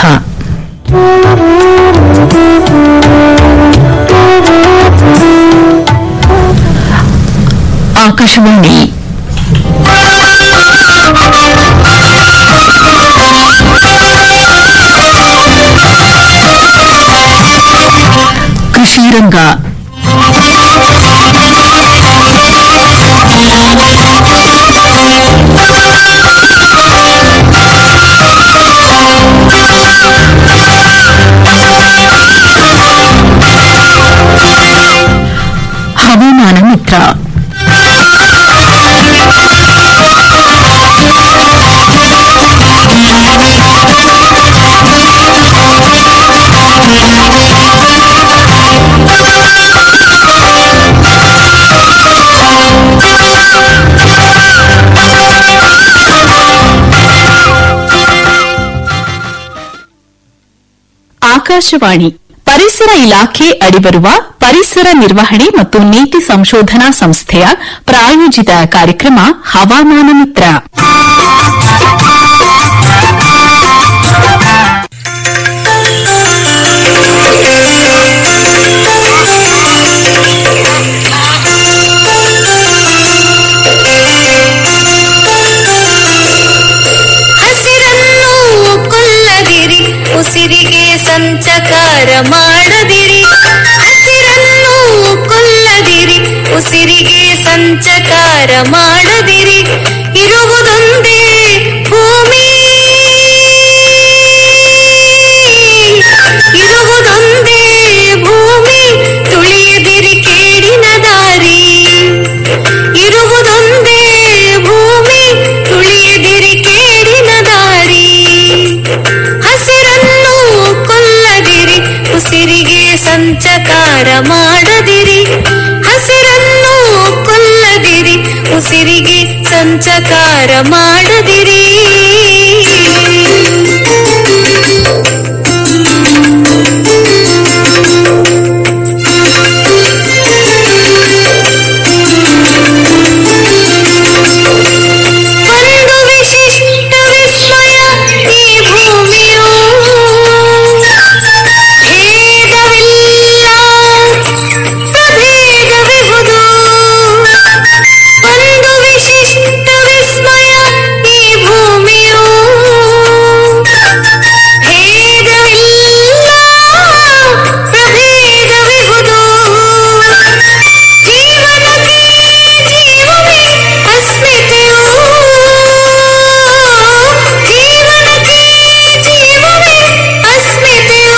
ಆಕಾಶವಾಣಿ ಕೃಷಿ ರಂಗ ಹವಾಮಾನ ಮಿತ್ರ ಆಕಾಶವಾಣಿ ಪರಿಸರ ಇಲಾಖೆ ಅಡಿಬರುವ ಪರಿಸರ ನಿರ್ವಹಣೆ ಮತ್ತು ನೀತಿ ಸಂಶೋಧನಾ ಸಂಸ್ಥೆಯ ಪ್ರಾಯೋಜಿತ ಕಾರ್ಯಕ್ರಮ ಹವಾಮಾನ ಮಿತ್ರ ಹಸಿರನ್ನು ಕೊಲ್ಲದಿರಿ ಉಸಿರಿಗೆ ಸಂಚಕಾರ ಮಾಡದಿರಿ ಹಸಿರನ್ನು ಕೊಲ್ಲದಿರಿ ಉಸಿರಿಗೆ ಸಂಚಕಾರ ಮಾಡದಿರಿ ಇರುವುದೊಂದೇ ಭೂಮಿ ಇರುವುದೊಂದೇ ಭೂಮಿ ತುಳಿಯದಿರಿ ಕೇಡಿನ ದಾರಿ ಇರುವುದೊಂದೇ ಭೂಮಿ ತುಳಿಯದಿರಿ ಕೇಡಿನ ದಾರಿ ಹಸಿರನ್ನು ಕೊಲ್ಲದಿರಿ ಉಸಿರಿಗೆ ಸಂಚಕಾರ ಮಾಡದಿರಿ ಹಸಿರನ್ನು ಕೊಲ್ಲದಿರಿ ಉಸಿರಿಗೆ ಸಂಚಕಾರ ಮಾಡದಿರಿ ಒಂದು ವಿಶಿಷ್ಟ ವಿಸ್ಮಯ ಈ ಭೂಮಿಯು ಭೇದವಿಲ್ಲ ಪ್ರಭೇದವಿಹುದು ಒಂದು ವಿಶಿಷ್ಟ ವಿಸ್ಮಯ ಈ ಭೂಮಿಯು ಭೇದವಿಲ್ಲ ಪ್ರಭೇದವಿಹುದು ಜೀವನಕ್ಕೆ ಜೀವವೇ ಅಸ್ಮಿತೆಯು ಜೀವನಕ್ಕೆ ಜೀವವೇ ಅಸ್ಮಿತೆಯು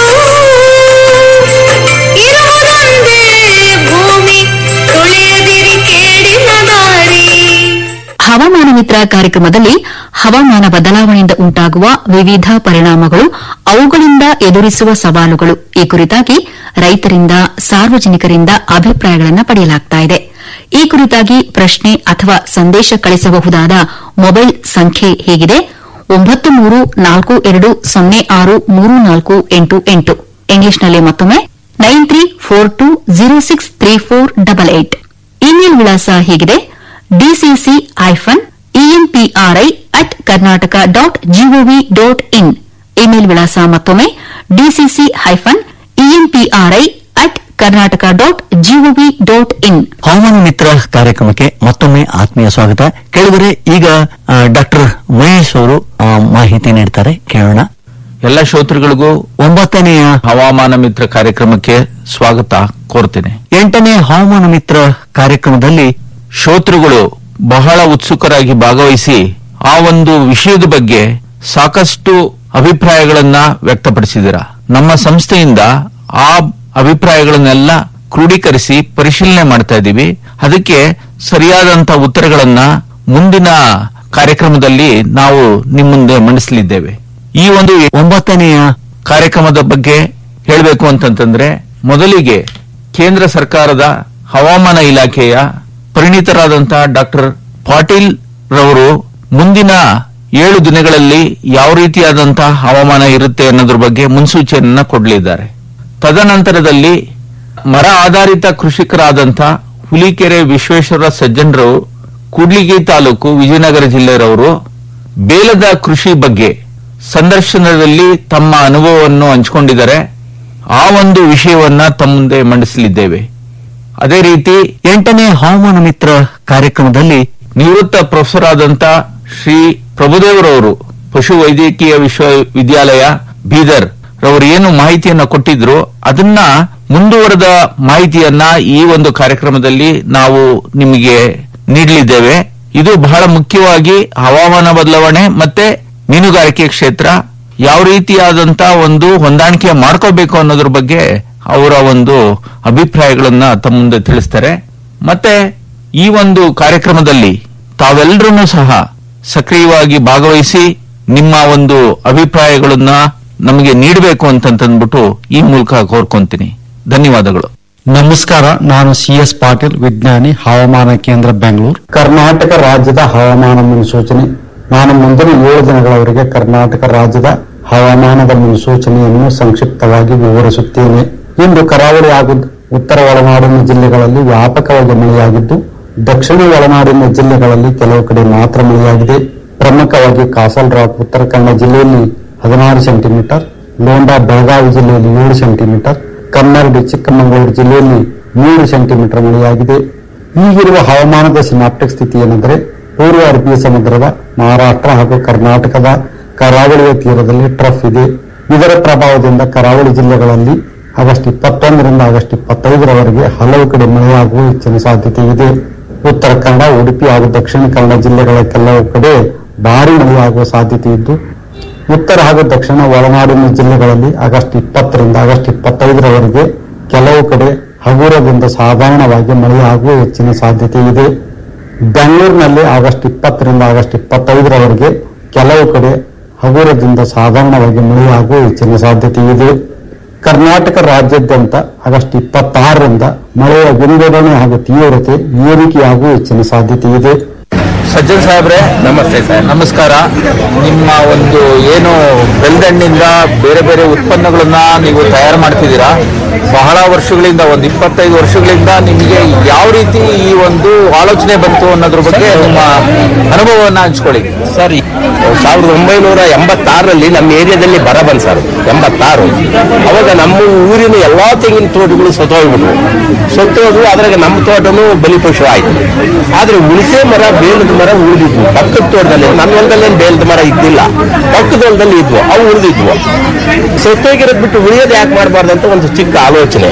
ಇರುವುದೊಂದೇ ಭೂಮಿ ತುಳಿಯದಿರಿ ಕೇಡಿನ ದಾರಿ ಹವಾಮಾನ ಮಿತ್ರ ಕಾರ್ಯಕ್ರಮದಲ್ಲಿ ಹವಾಮಾನ ಬದಲಾವಣೆಯಿಂದ ಉಂಟಾಗುವ ವಿವಿಧ ಪರಿಣಾಮಗಳು ಅವುಗಳಿಂದ ಎದುರಿಸುವ ಸವಾಲುಗಳು ಈ ಕುರಿತಾಗಿ ರೈತರಿಂದ ಸಾರ್ವಜನಿಕರಿಂದ ಅಭಿಪ್ರಾಯಗಳನ್ನು ಪಡೆಯಲಾಗುತ್ತಿದೆ ಈ ಕುರಿತಾಗಿ ಪ್ರಶ್ನೆ ಅಥವಾ ಸಂದೇಶ ಕಳಿಸಬಹುದಾದ ಮೊಬೈಲ್ ಸಂಖ್ಯೆ ಹೇಗಿದೆ ಒಂಬತ್ತು ಮೂರು ನಾಲ್ಕು ಎರಡು ಸೊನ್ನೆ ಆರು ಮೂರು ನಾಲ್ಕು ಎಂಟು ಎಂಟು ಇಂಗ್ಲಿಷ್ನಲ್ಲಿ ಮತ್ತೊಮ್ಮೆ nine three four two zero six three four double eight email ವಿಳಾಸ ಹೀಗಿದೆ DCC hyphen ENPRI at Karnataka dot GOV dot in email ವಿಳಾಸ ಮತ್ತೊಮ್ಮೆ DCC hyphen ENPRI at Karnataka dot GOV dot in ಹವಾಮಾನ ಮಿತ್ರ ಕಾರ್ಯಕ್ರಮಕ್ಕೆ ಮತ್ತೊಮ್ಮೆ ಆತ್ಮೀಯ ಸ್ವಾಗತ ಕೇಳಿದರೆ ಈಗ ಡಾಕ್ಟರ್ ಮಹೇಶ್ ಅವರು ಆ, ಮಾಹಿತಿ ನೀಡ್ತಾರೆ ಕೇಳೋಣ ಎಲ್ಲ ಶ್ರೋತೃಗಳಿಗೂ ಒಂಬತ್ತನೆಯ ಹವಾಮಾನ ಮಿತ್ರ ಕಾರ್ಯಕ್ರಮಕ್ಕೆ ಸ್ವಾಗತ ಕೋರ್ತೇನೆ ಎಂಟನೇ ಹವಾಮಾನ ಮಿತ್ರ ಕಾರ್ಯಕ್ರಮದಲ್ಲಿ ಶ್ರೋತೃಗಳು ಬಹಳ ಉತ್ಸುಕರಾಗಿ ಭಾಗವಹಿಸಿ ಆ ಒಂದು ವಿಷಯದ ಬಗ್ಗೆ ಸಾಕಷ್ಟು ಅಭಿಪ್ರಾಯಗಳನ್ನ ವ್ಯಕ್ತಪಡಿಸಿದಿರ ನಮ್ಮ ಸಂಸ್ಥೆಯಿಂದ ಆ ಅಭಿಪ್ರಾಯಗಳನ್ನೆಲ್ಲ ಕ್ರೋಢೀಕರಿಸಿ ಪರಿಶೀಲನೆ ಮಾಡ್ತಾ ಇದ್ದೀವಿ ಅದಕ್ಕೆ ಸರಿಯಾದಂತ ಉತ್ತರಗಳನ್ನ ಮುಂದಿನ ಕಾರ್ಯಕ್ರಮದಲ್ಲಿ ನಾವು ನಿಮ್ಮ ಮುಂದೆ ಮಂಡಿಸಲಿದ್ದೇವೆ ಈ ಒಂದು ಒಂಬತ್ತನೆಯ ಕಾರ್ಯಕ್ರಮದ ಬಗ್ಗೆ ಹೇಳಬೇಕು ಅಂತಂತಂದ್ರೆ ಮೊದಲಿಗೆ ಕೇಂದ್ರ ಸರ್ಕಾರದ ಹವಾಮಾನ ಇಲಾಖೆಯ ಪರಿಣಿತರಾದಂತಹ ಡಾಕ್ಟರ್ ಪಾಟೀಲ್ ರವರು ಮುಂದಿನ ಏಳು ದಿನಗಳಲ್ಲಿ ಯಾವ ರೀತಿಯಾದಂತಹ ಹವಾಮಾನ ಇರುತ್ತೆ ಅನ್ನೋದ್ರ ಬಗ್ಗೆ ಮುನ್ಸೂಚನೆಯನ್ನ ಕೊಡಲಿದ್ದಾರೆ ತದನಂತರದಲ್ಲಿ ಮರ ಆಧಾರಿತ ಕೃಷಿಕರಾದಂಥ ಹುಲಿಕೆರೆ ವಿಶ್ವೇಶ್ವರ ಸಜ್ಜನರು ಕೂಡ್ಲಿಗಿ ತಾಲೂಕು ವಿಜಯನಗರ ಜಿಲ್ಲೆಯರವರು ಬೇಲದ ಕೃಷಿ ಬಗ್ಗೆ ಸಂದರ್ಶನದಲ್ಲಿ ತಮ್ಮ ಅನುಭವವನ್ನು ಹಂಚಿಕೊಂಡಿದ್ದಾರೆ ಆ ಒಂದು ವಿಷಯವನ್ನ ತಮ್ಮ ಮುಂದೆ ಮಂಡಿಸಲಿದ್ದೇವೆ ಅದೇ ರೀತಿ ಎಂಟನೇ ಹವಾಮಾನ ಮಿತ್ರ ಕಾರ್ಯಕ್ರಮದಲ್ಲಿ ನಿವೃತ್ತ ಪ್ರೊಫೆಸರ್ ಆದಂತ ಶ್ರೀ ಪ್ರಭುದೇವರವರು ಪಶು ವೈದ್ಯಕೀಯ ವಿಶ್ವವಿದ್ಯಾಲಯ ಬೀದರ್ ರವರು ಏನು ಮಾಹಿತಿಯನ್ನ ಕೊಟ್ಟಿದ್ರು ಅದನ್ನ ಮುಂದುವರೆದ ಮಾಹಿತಿಯನ್ನ ಈ ಒಂದು ಕಾರ್ಯಕ್ರಮದಲ್ಲಿ ನಾವು ನಿಮಗೆ ನೀಡಲಿದ್ದೇವೆ ಇದು ಬಹಳ ಮುಖ್ಯವಾಗಿ ಹವಾಮಾನ ಬದಲಾವಣೆ ಮತ್ತೆ ಮೀನುಗಾರಿಕೆ ಕ್ಷೇತ್ರ ಯಾವ ರೀತಿಯಾದಂತ ಒಂದು ಹೊಂದಾಣಿಕೆ ಮಾಡ್ಕೋಬೇಕು ಅನ್ನೋದ್ರ ಬಗ್ಗೆ ಅವರ ಒಂದು ಅಭಿಪ್ರಾಯಗಳನ್ನ ತಮ್ಮ ಮುಂದೆ ತಿಳಿಸ್ತಾರೆ ಮತ್ತೆ ಈ ಒಂದು ಕಾರ್ಯಕ್ರಮದಲ್ಲಿ ತಾವೆಲ್ಲರೂ ಸಹ ಸಕ್ರಿಯವಾಗಿ ಭಾಗವಹಿಸಿ ನಿಮ್ಮ ಒಂದು ಅಭಿಪ್ರಾಯಗಳನ್ನ ನಮಗೆ ನೀಡಬೇಕು ಅಂತಂತಂದ್ಬಿಟ್ಟು ಈ ಮೂಲಕ ಕೋರ್ಕೊಂತೀನಿ ಧನ್ಯವಾದಗಳು ನಮಸ್ಕಾರ ನಾನು ಸಿ ಎಸ್ ಪಾಟೀಲ್ ವಿಜ್ಞಾನಿ ಹವಾಮಾನ ಕೇಂದ್ರ ಬೆಂಗಳೂರು ಕರ್ನಾಟಕ ರಾಜ್ಯದ ಹವಾಮಾನ ಮುನ್ಸೂಚನೆ ನಾನು ಮುಂದಿನ ಏಳು ದಿನಗಳವರೆಗೆ ಕರ್ನಾಟಕ ರಾಜ್ಯದ ಹವಾಮಾನದ ಮುನ್ಸೂಚನೆಯನ್ನು ಸಂಕ್ಷಿಪ್ತವಾಗಿ ವಿವರಿಸುತ್ತೇನೆ ಇಂದು ಕರಾವಳಿ ಹಾಗೂ ಉತ್ತರ ಒಳನಾಡಿನ ಜಿಲ್ಲೆಗಳಲ್ಲಿ ವ್ಯಾಪಕವಾಗಿ ಮಳೆಯಾಗಿದ್ದು ದಕ್ಷಿಣ ಒಳನಾಡಿನ ಜಿಲ್ಲೆಗಳಲ್ಲಿ ಕೆಲವು ಕಡೆ ಮಾತ್ರ ಮಳೆಯಾಗಿದೆ ಪ್ರಮುಖವಾಗಿ ಕಾಸಲ್ ರಾಕ್ ಉತ್ತರ ಕನ್ನಡ ಜಿಲ್ಲೆಯಲ್ಲಿ ಹದಿನಾರು ಸೆಂಟಿಮೀಟರ್ ಲೋಂಡಾ ಬೆಳಗಾವಿ ಜಿಲ್ಲೆಯಲ್ಲಿ ಏಳು ಸೆಂಟಿಮೀಟರ್ ಕನ್ನಡಿ ಚಿಕ್ಕಮಗಳೂರು ಜಿಲ್ಲೆಯಲ್ಲಿ ಮೂರು ಸೆಂಟಿಮೀಟರ್ ಮಳೆಯಾಗಿದೆ ಈಗಿರುವ ಹವಾಮಾನದ ಸಿನಾಪ್ಟಿಕ್ ಸ್ಥಿತಿ ಏನೆಂದರೆ ಪೂರ್ವ ಅರಬ್ಬಿ ಸಮುದ್ರದ ಮಹಾರಾಷ್ಟ್ರ ಹಾಗೂ ಕರ್ನಾಟಕದ ಕರಾವಳಿಯ ತೀರದಲ್ಲಿ ಟ್ರಫ್ ಇದೆ ಇದರ ಪ್ರಭಾವದಿಂದ ಕರಾವಳಿ ಜಿಲ್ಲೆಗಳಲ್ಲಿ ಆಗಸ್ಟ್ ಇಪ್ಪತ್ತೊಂದರಿಂದ ಆಗಸ್ಟ್ ಇಪ್ಪತ್ತೈದರವರೆಗೆ ಹಲವು ಕಡೆ ಮಳೆಯಾಗುವ ಹೆಚ್ಚಿನ ಸಾಧ್ಯತೆ ಇದೆ ಉತ್ತರ ಕನ್ನಡ ಉಡುಪಿ ಹಾಗೂ ದಕ್ಷಿಣ ಕನ್ನಡ ಜಿಲ್ಲೆಗಳ ಕೆಲವು ಕಡೆ ಭಾರಿ ಮಳೆಯಾಗುವ ಸಾಧ್ಯತೆ ಇದ್ದು ಉತ್ತರ ಹಾಗೂ ದಕ್ಷಿಣ ಒಳನಾಡಿನ ಜಿಲ್ಲೆಗಳಲ್ಲಿ ಆಗಸ್ಟ್ ಇಪ್ಪತ್ತರಿಂದ ಆಗಸ್ಟ್ ಇಪ್ಪತ್ತೈದರವರೆಗೆ ಕೆಲವು ಕಡೆ ಹಗುರದಿಂದ ಸಾಧಾರಣವಾಗಿ ಮಳೆಯಾಗುವ ಹೆಚ್ಚಿನ ಸಾಧ್ಯತೆ ಇದೆ ಬೆಂಗಳೂರಿನಲ್ಲಿ ಆಗಸ್ಟ್ ಇಪ್ಪತ್ತರಿಂದ ಆಗಸ್ಟ್ ಇಪ್ಪತ್ತೈದರವರೆಗೆ ಕೆಲವು ಕಡೆ ಹಗುರದಿಂದ ಸಾಧಾರಣವಾಗಿ ಮಳೆಯಾಗುವ ಹೆಚ್ಚಿನ ಸಾಧ್ಯತೆ ಇದೆ ಕರ್ನಾಟಕ ರಾಜ್ಯಾದ್ಯಂತ ಆಗಸ್ಟ್ ಇಪ್ಪತ್ತಾರರಿಂದ ಮಳೆಯ ವಿಂಗಡಣೆ ಹಾಗೂ ತೀವ್ರತೆ ಏರಿಕೆಯಾಗುವ ಹೆಚ್ಚಿನ ಸಾಧ್ಯತೆ ಇದೆ ಸಜ್ಜನ್ ಸಾಹೇಬ್ರೆ ನಮಸ್ತೆ ಸರ್ ನಮಸ್ಕಾರ ನಿಮ್ಮ ಒಂದು ಏನು ಬೆಳ್ದಣ್ಣಿಂದ ಬೇರೆ ಬೇರೆ ಉತ್ಪನ್ನಗಳನ್ನ ನೀವು ತಯಾರು ಮಾಡ್ತಿದ್ದೀರಾ ಬಹಳ ವರ್ಷಗಳಿಂದ ಒಂದು ಇಪ್ಪತ್ತೈದು ವರ್ಷಗಳಿಂದ ನಿಮಗೆ ಯಾವ ರೀತಿ ಈ ಒಂದು ಆಲೋಚನೆ ಬಂತು ಅನ್ನೋದ್ರ ಬಗ್ಗೆ ನಿಮ್ಮ ಅನುಭವವನ್ನ ಹಂಚ್ಕೊಳ್ಳಿ ಸರ್ ಸಾವಿರದ ಒಂಬೈನೂರ ಎಂಬತ್ತಾರರಲ್ಲಿ ನಮ್ಮ ಏರಿಯಾದಲ್ಲಿ ಬರ ಬಂದ್ ಸರ್ ಎಂಬತ್ತಾರು ಅವಾಗ ನಮ್ಮ ಊರಿನ ಎಲ್ಲಾ ತೆಂಗಿನ ತೋಟಗಳು ಸತ್ತೋಗ್ಬಿಟ್ವು ಸತ್ತೋದ್ವು ಅದ್ರಾಗ ನಮ್ಮ ತೋಟನೂ ಬಲಿಪಶು ಆಯ್ತು ಆದ್ರೆ ಹುಣಸೆ ಮರ ಬೇಲದ ಮರ ಉಳಿದಿದ್ವು ಪಕ್ಕದ ತೋಟದಲ್ಲಿ ನನ್ನ ಹೊಲದಲ್ಲಿ ಬೇಲದ ಮರ ಇದ್ದಿಲ್ಲ ಪಕ್ಕದ ಹೊಲದಲ್ಲಿ ಇದ್ವು ಅವು ಉಳಿದಿದ್ವು ಸತ್ತೋಗಿರೋದ್ ಬಿಟ್ಟು ಉಳಿಯೋದು ಯಾಕೆ ಮಾಡಬಾರ್ದು ಅಂತ ಒಂದು ಚಿಕ್ಕ ಆಲೋಚನೆ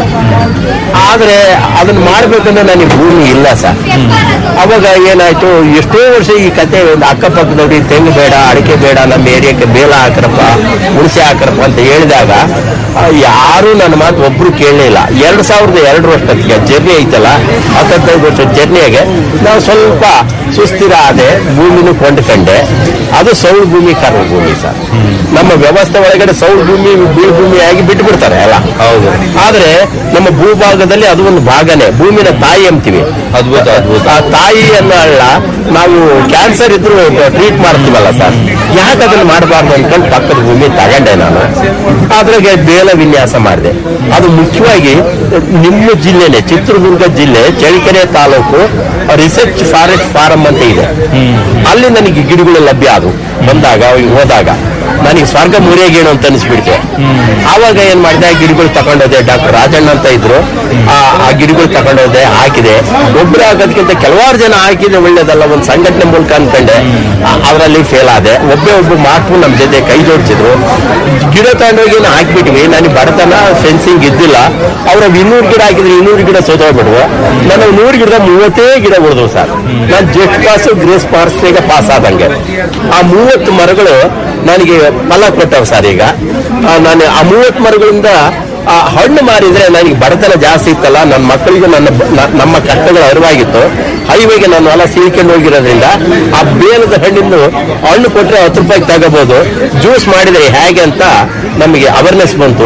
ಆದ್ರೆ ಅದನ್ನ ಮಾಡ್ಬೇಕಂದ್ರೆ ನನಗೆ ಭೂಮಿ ಇಲ್ಲ ಸರ್ ಅವಾಗ ಏನಾಯ್ತು ಎಷ್ಟೋ ವರ್ಷ ಈ ಕತೆ ಒಂದು ಅಕ್ಕಪಕ್ಕದವ್ರಿಗೆ ತೆಂಗು ಬೇಡ ಅಡಿಕೆ ಬೇಡ ನಮ್ಮ ಏರಿಯಾಕ್ಕೆ ಬೇಲ ಹಾಕ್ರಪ್ಪ ಹುಣಸೆ ಹಾಕ್ರಪ್ಪ ಅಂತ ಹೇಳಿದಾಗ ಆ, ಯಾರೂ ನನ್ನ ಮಾತು ಒಬ್ರು ಕೇಳಲಿಲ್ಲ ಎರಡ್ ಸಾವಿರದ ಎರಡರಷ್ಟೊತ್ತಿಗೆ ಜರ್ನಿ ಐತಲ್ಲ ಹತ್ತತ್ತೈದು ವರ್ಷ ಜರ್ನಿಯಾಗೆ ನಾವು ಸ್ವಲ್ಪ ಸುಸ್ಥಿರ ಆದೆ ಭೂಮಿನೂ ಕೊಂಡ್ಕಂಡೆ ಅದು ಸೌಳು ಭೂಮಿ ಕರ್ಮ ಭೂಮಿ ಸರ್ ನಮ್ಮ ವ್ಯವಸ್ಥೆ ಒಳಗಡೆ ಸೌಳು ಭೂಮಿ ಬೀಳು ಭೂಮಿ ಆಗಿ ಬಿಟ್ಟು ಬಿಡ್ತಾರೆ ಎಲ್ಲ ಹೌದು ಆದ್ರೆ ನಮ್ಮ ಭೂಭಾಗದಲ್ಲಿ ಅದು ಒಂದು ಭಾಗನೇ ಭೂಮಿನ ತಾಯಿ ಅಂತೀವಿ ಅದ್ಭುತ ಅದ್ಭುತ ಆ ತಾಯಿ ಅನ್ನೋ ಹಳ್ಳ ನಾವು ಕ್ಯಾನ್ಸರ್ ಇದ್ರು ಟ್ರೀಟ್ ಮಾಡ್ತೀವಲ್ಲ ಸರ್ ಯಾಕೆ ಅದನ್ನ ಮಾಡಬಾರ್ದು ಅನ್ಕೊಂಡು ಪಕ್ಕದ ಭೂಮಿ ತಗೊಂಡೆ ನಾನು ಅದ್ರಾಗೆ ಬೇಲ ವಿನ್ಯಾಸ ಮಾಡಿದೆ ಅದು ಮುಖ್ಯವಾಗಿ ನಿಮ್ಮ ಜಿಲ್ಲೆನೆ ಚಿತ್ರದುರ್ಗ ಜಿಲ್ಲೆ Challakere taluk research forest farm ಅಂತ ಇದೆ ಅಲ್ಲಿ ನನಗೆ ಗಿಡಗಳು ಲಭ್ಯ ಆದವು ಬಂದಾಗ ಹೋದಾಗ ನನಗೆ ಸ್ವರ್ಗ ಮುರಿಯಗೇಣು ಅಂತ ಅನಿಸ್ಬಿಡ್ತು ಆವಾಗ ಏನ್ ಮಾಡಿದೆ ಆ ಗಿಡಗಳು ತಗೊಂಡೋದೆ ಡಾಕ್ಟರ್ ರಾಜಣ್ಣ ಅಂತ ಇದ್ರು ಆ ಆ ಗಿಡಗಳು ತಗೊಂಡೋದೆ ಹಾಕಿದೆ ಒಬ್ರು ಹಾಕೋದಕ್ಕಿಂತ ಕೆಲವಾರು ಜನ ಹಾಕಿದ್ರೆ ಒಳ್ಳೇದಲ್ಲ ಒಂದು ಸಂಘಟನೆ ಮೂಲಕ ಅನ್ಕೊಂಡೆ ಅವರಲ್ಲಿ ಫೇಲ್ ಆದೆ ಒಬ್ಬೇ ಒಬ್ಬ ಮಾತು ನಮ್ಮ ಜೊತೆ ಕೈ ಜೋಡಿಸಿದ್ರು ಗಿಡ ತಗೊಂಡೋಗಿ ನಾವು ಹಾಕ್ಬಿಟ್ವಿ ನನಗೆ ಬಡತನ ಫೆನ್ಸಿಂಗ್ ಇದ್ದಿಲ್ಲ ಅವ್ರ ಇನ್ನೂರು ಗಿಡ ಹಾಕಿದ್ರೆ ಇನ್ನೂರು ಗಿಡ ಸೋತೋಗ್ಬಿಟ್ವು ನನಗೆ ನೂರು ಗಿಡದ ಮೂವತ್ತೇ ಗಿಡ ಉಳಿದ್ವು ಸರ್ ನಾನು ಜಸ್ಟ್ ಪಾಸ್ ಗ್ರೇಸ್ ಪಾರ್ಸ್ಗೆ ಪಾಸ್ ಆದಂಗೆ ಆ ಮೂವತ್ತು ಮರಗಳು ನನಗೆ ಫಲ ಕೊಟ್ಟವು ಸರ್ ಈಗ ಆ, ನಾನು ಆ ಮೂವತ್ತು ಮರಗಳಿಂದ ಆ ಹಣ್ಣು ಮಾರಿದ್ರೆ ನನಗೆ ಬಡತನ ಜಾಸ್ತಿ ಇತ್ತಲ್ಲ ನನ್ನ ಮಕ್ಕಳಿಗೆ ನನ್ನ ನ- ನಮ್ಮ ಕಷ್ಟಗಳು ಅರಿವಾಗಿತ್ತು ಹೈವೇಗೆ ನಾನು ಹೊಲ ಸೀಳ್ಕೊಂಡು ಹೋಗಿರೋದ್ರಿಂದ ಆ ಬೇಲದ ಹಣ್ಣಿಂದು ಹಣ್ಣು ಕೊಟ್ರೆ ಹತ್ತು ರೂಪಾಯಿಗೆ ತಗೋಬಹುದು ಜ್ಯೂಸ್ ಮಾಡಿದ್ರೆ ಹೇಗೆ ಅಂತ ನಮಗೆ ಅವೇರ್ನೆಸ್ ಬಂತು ಅಲ್ಲಿ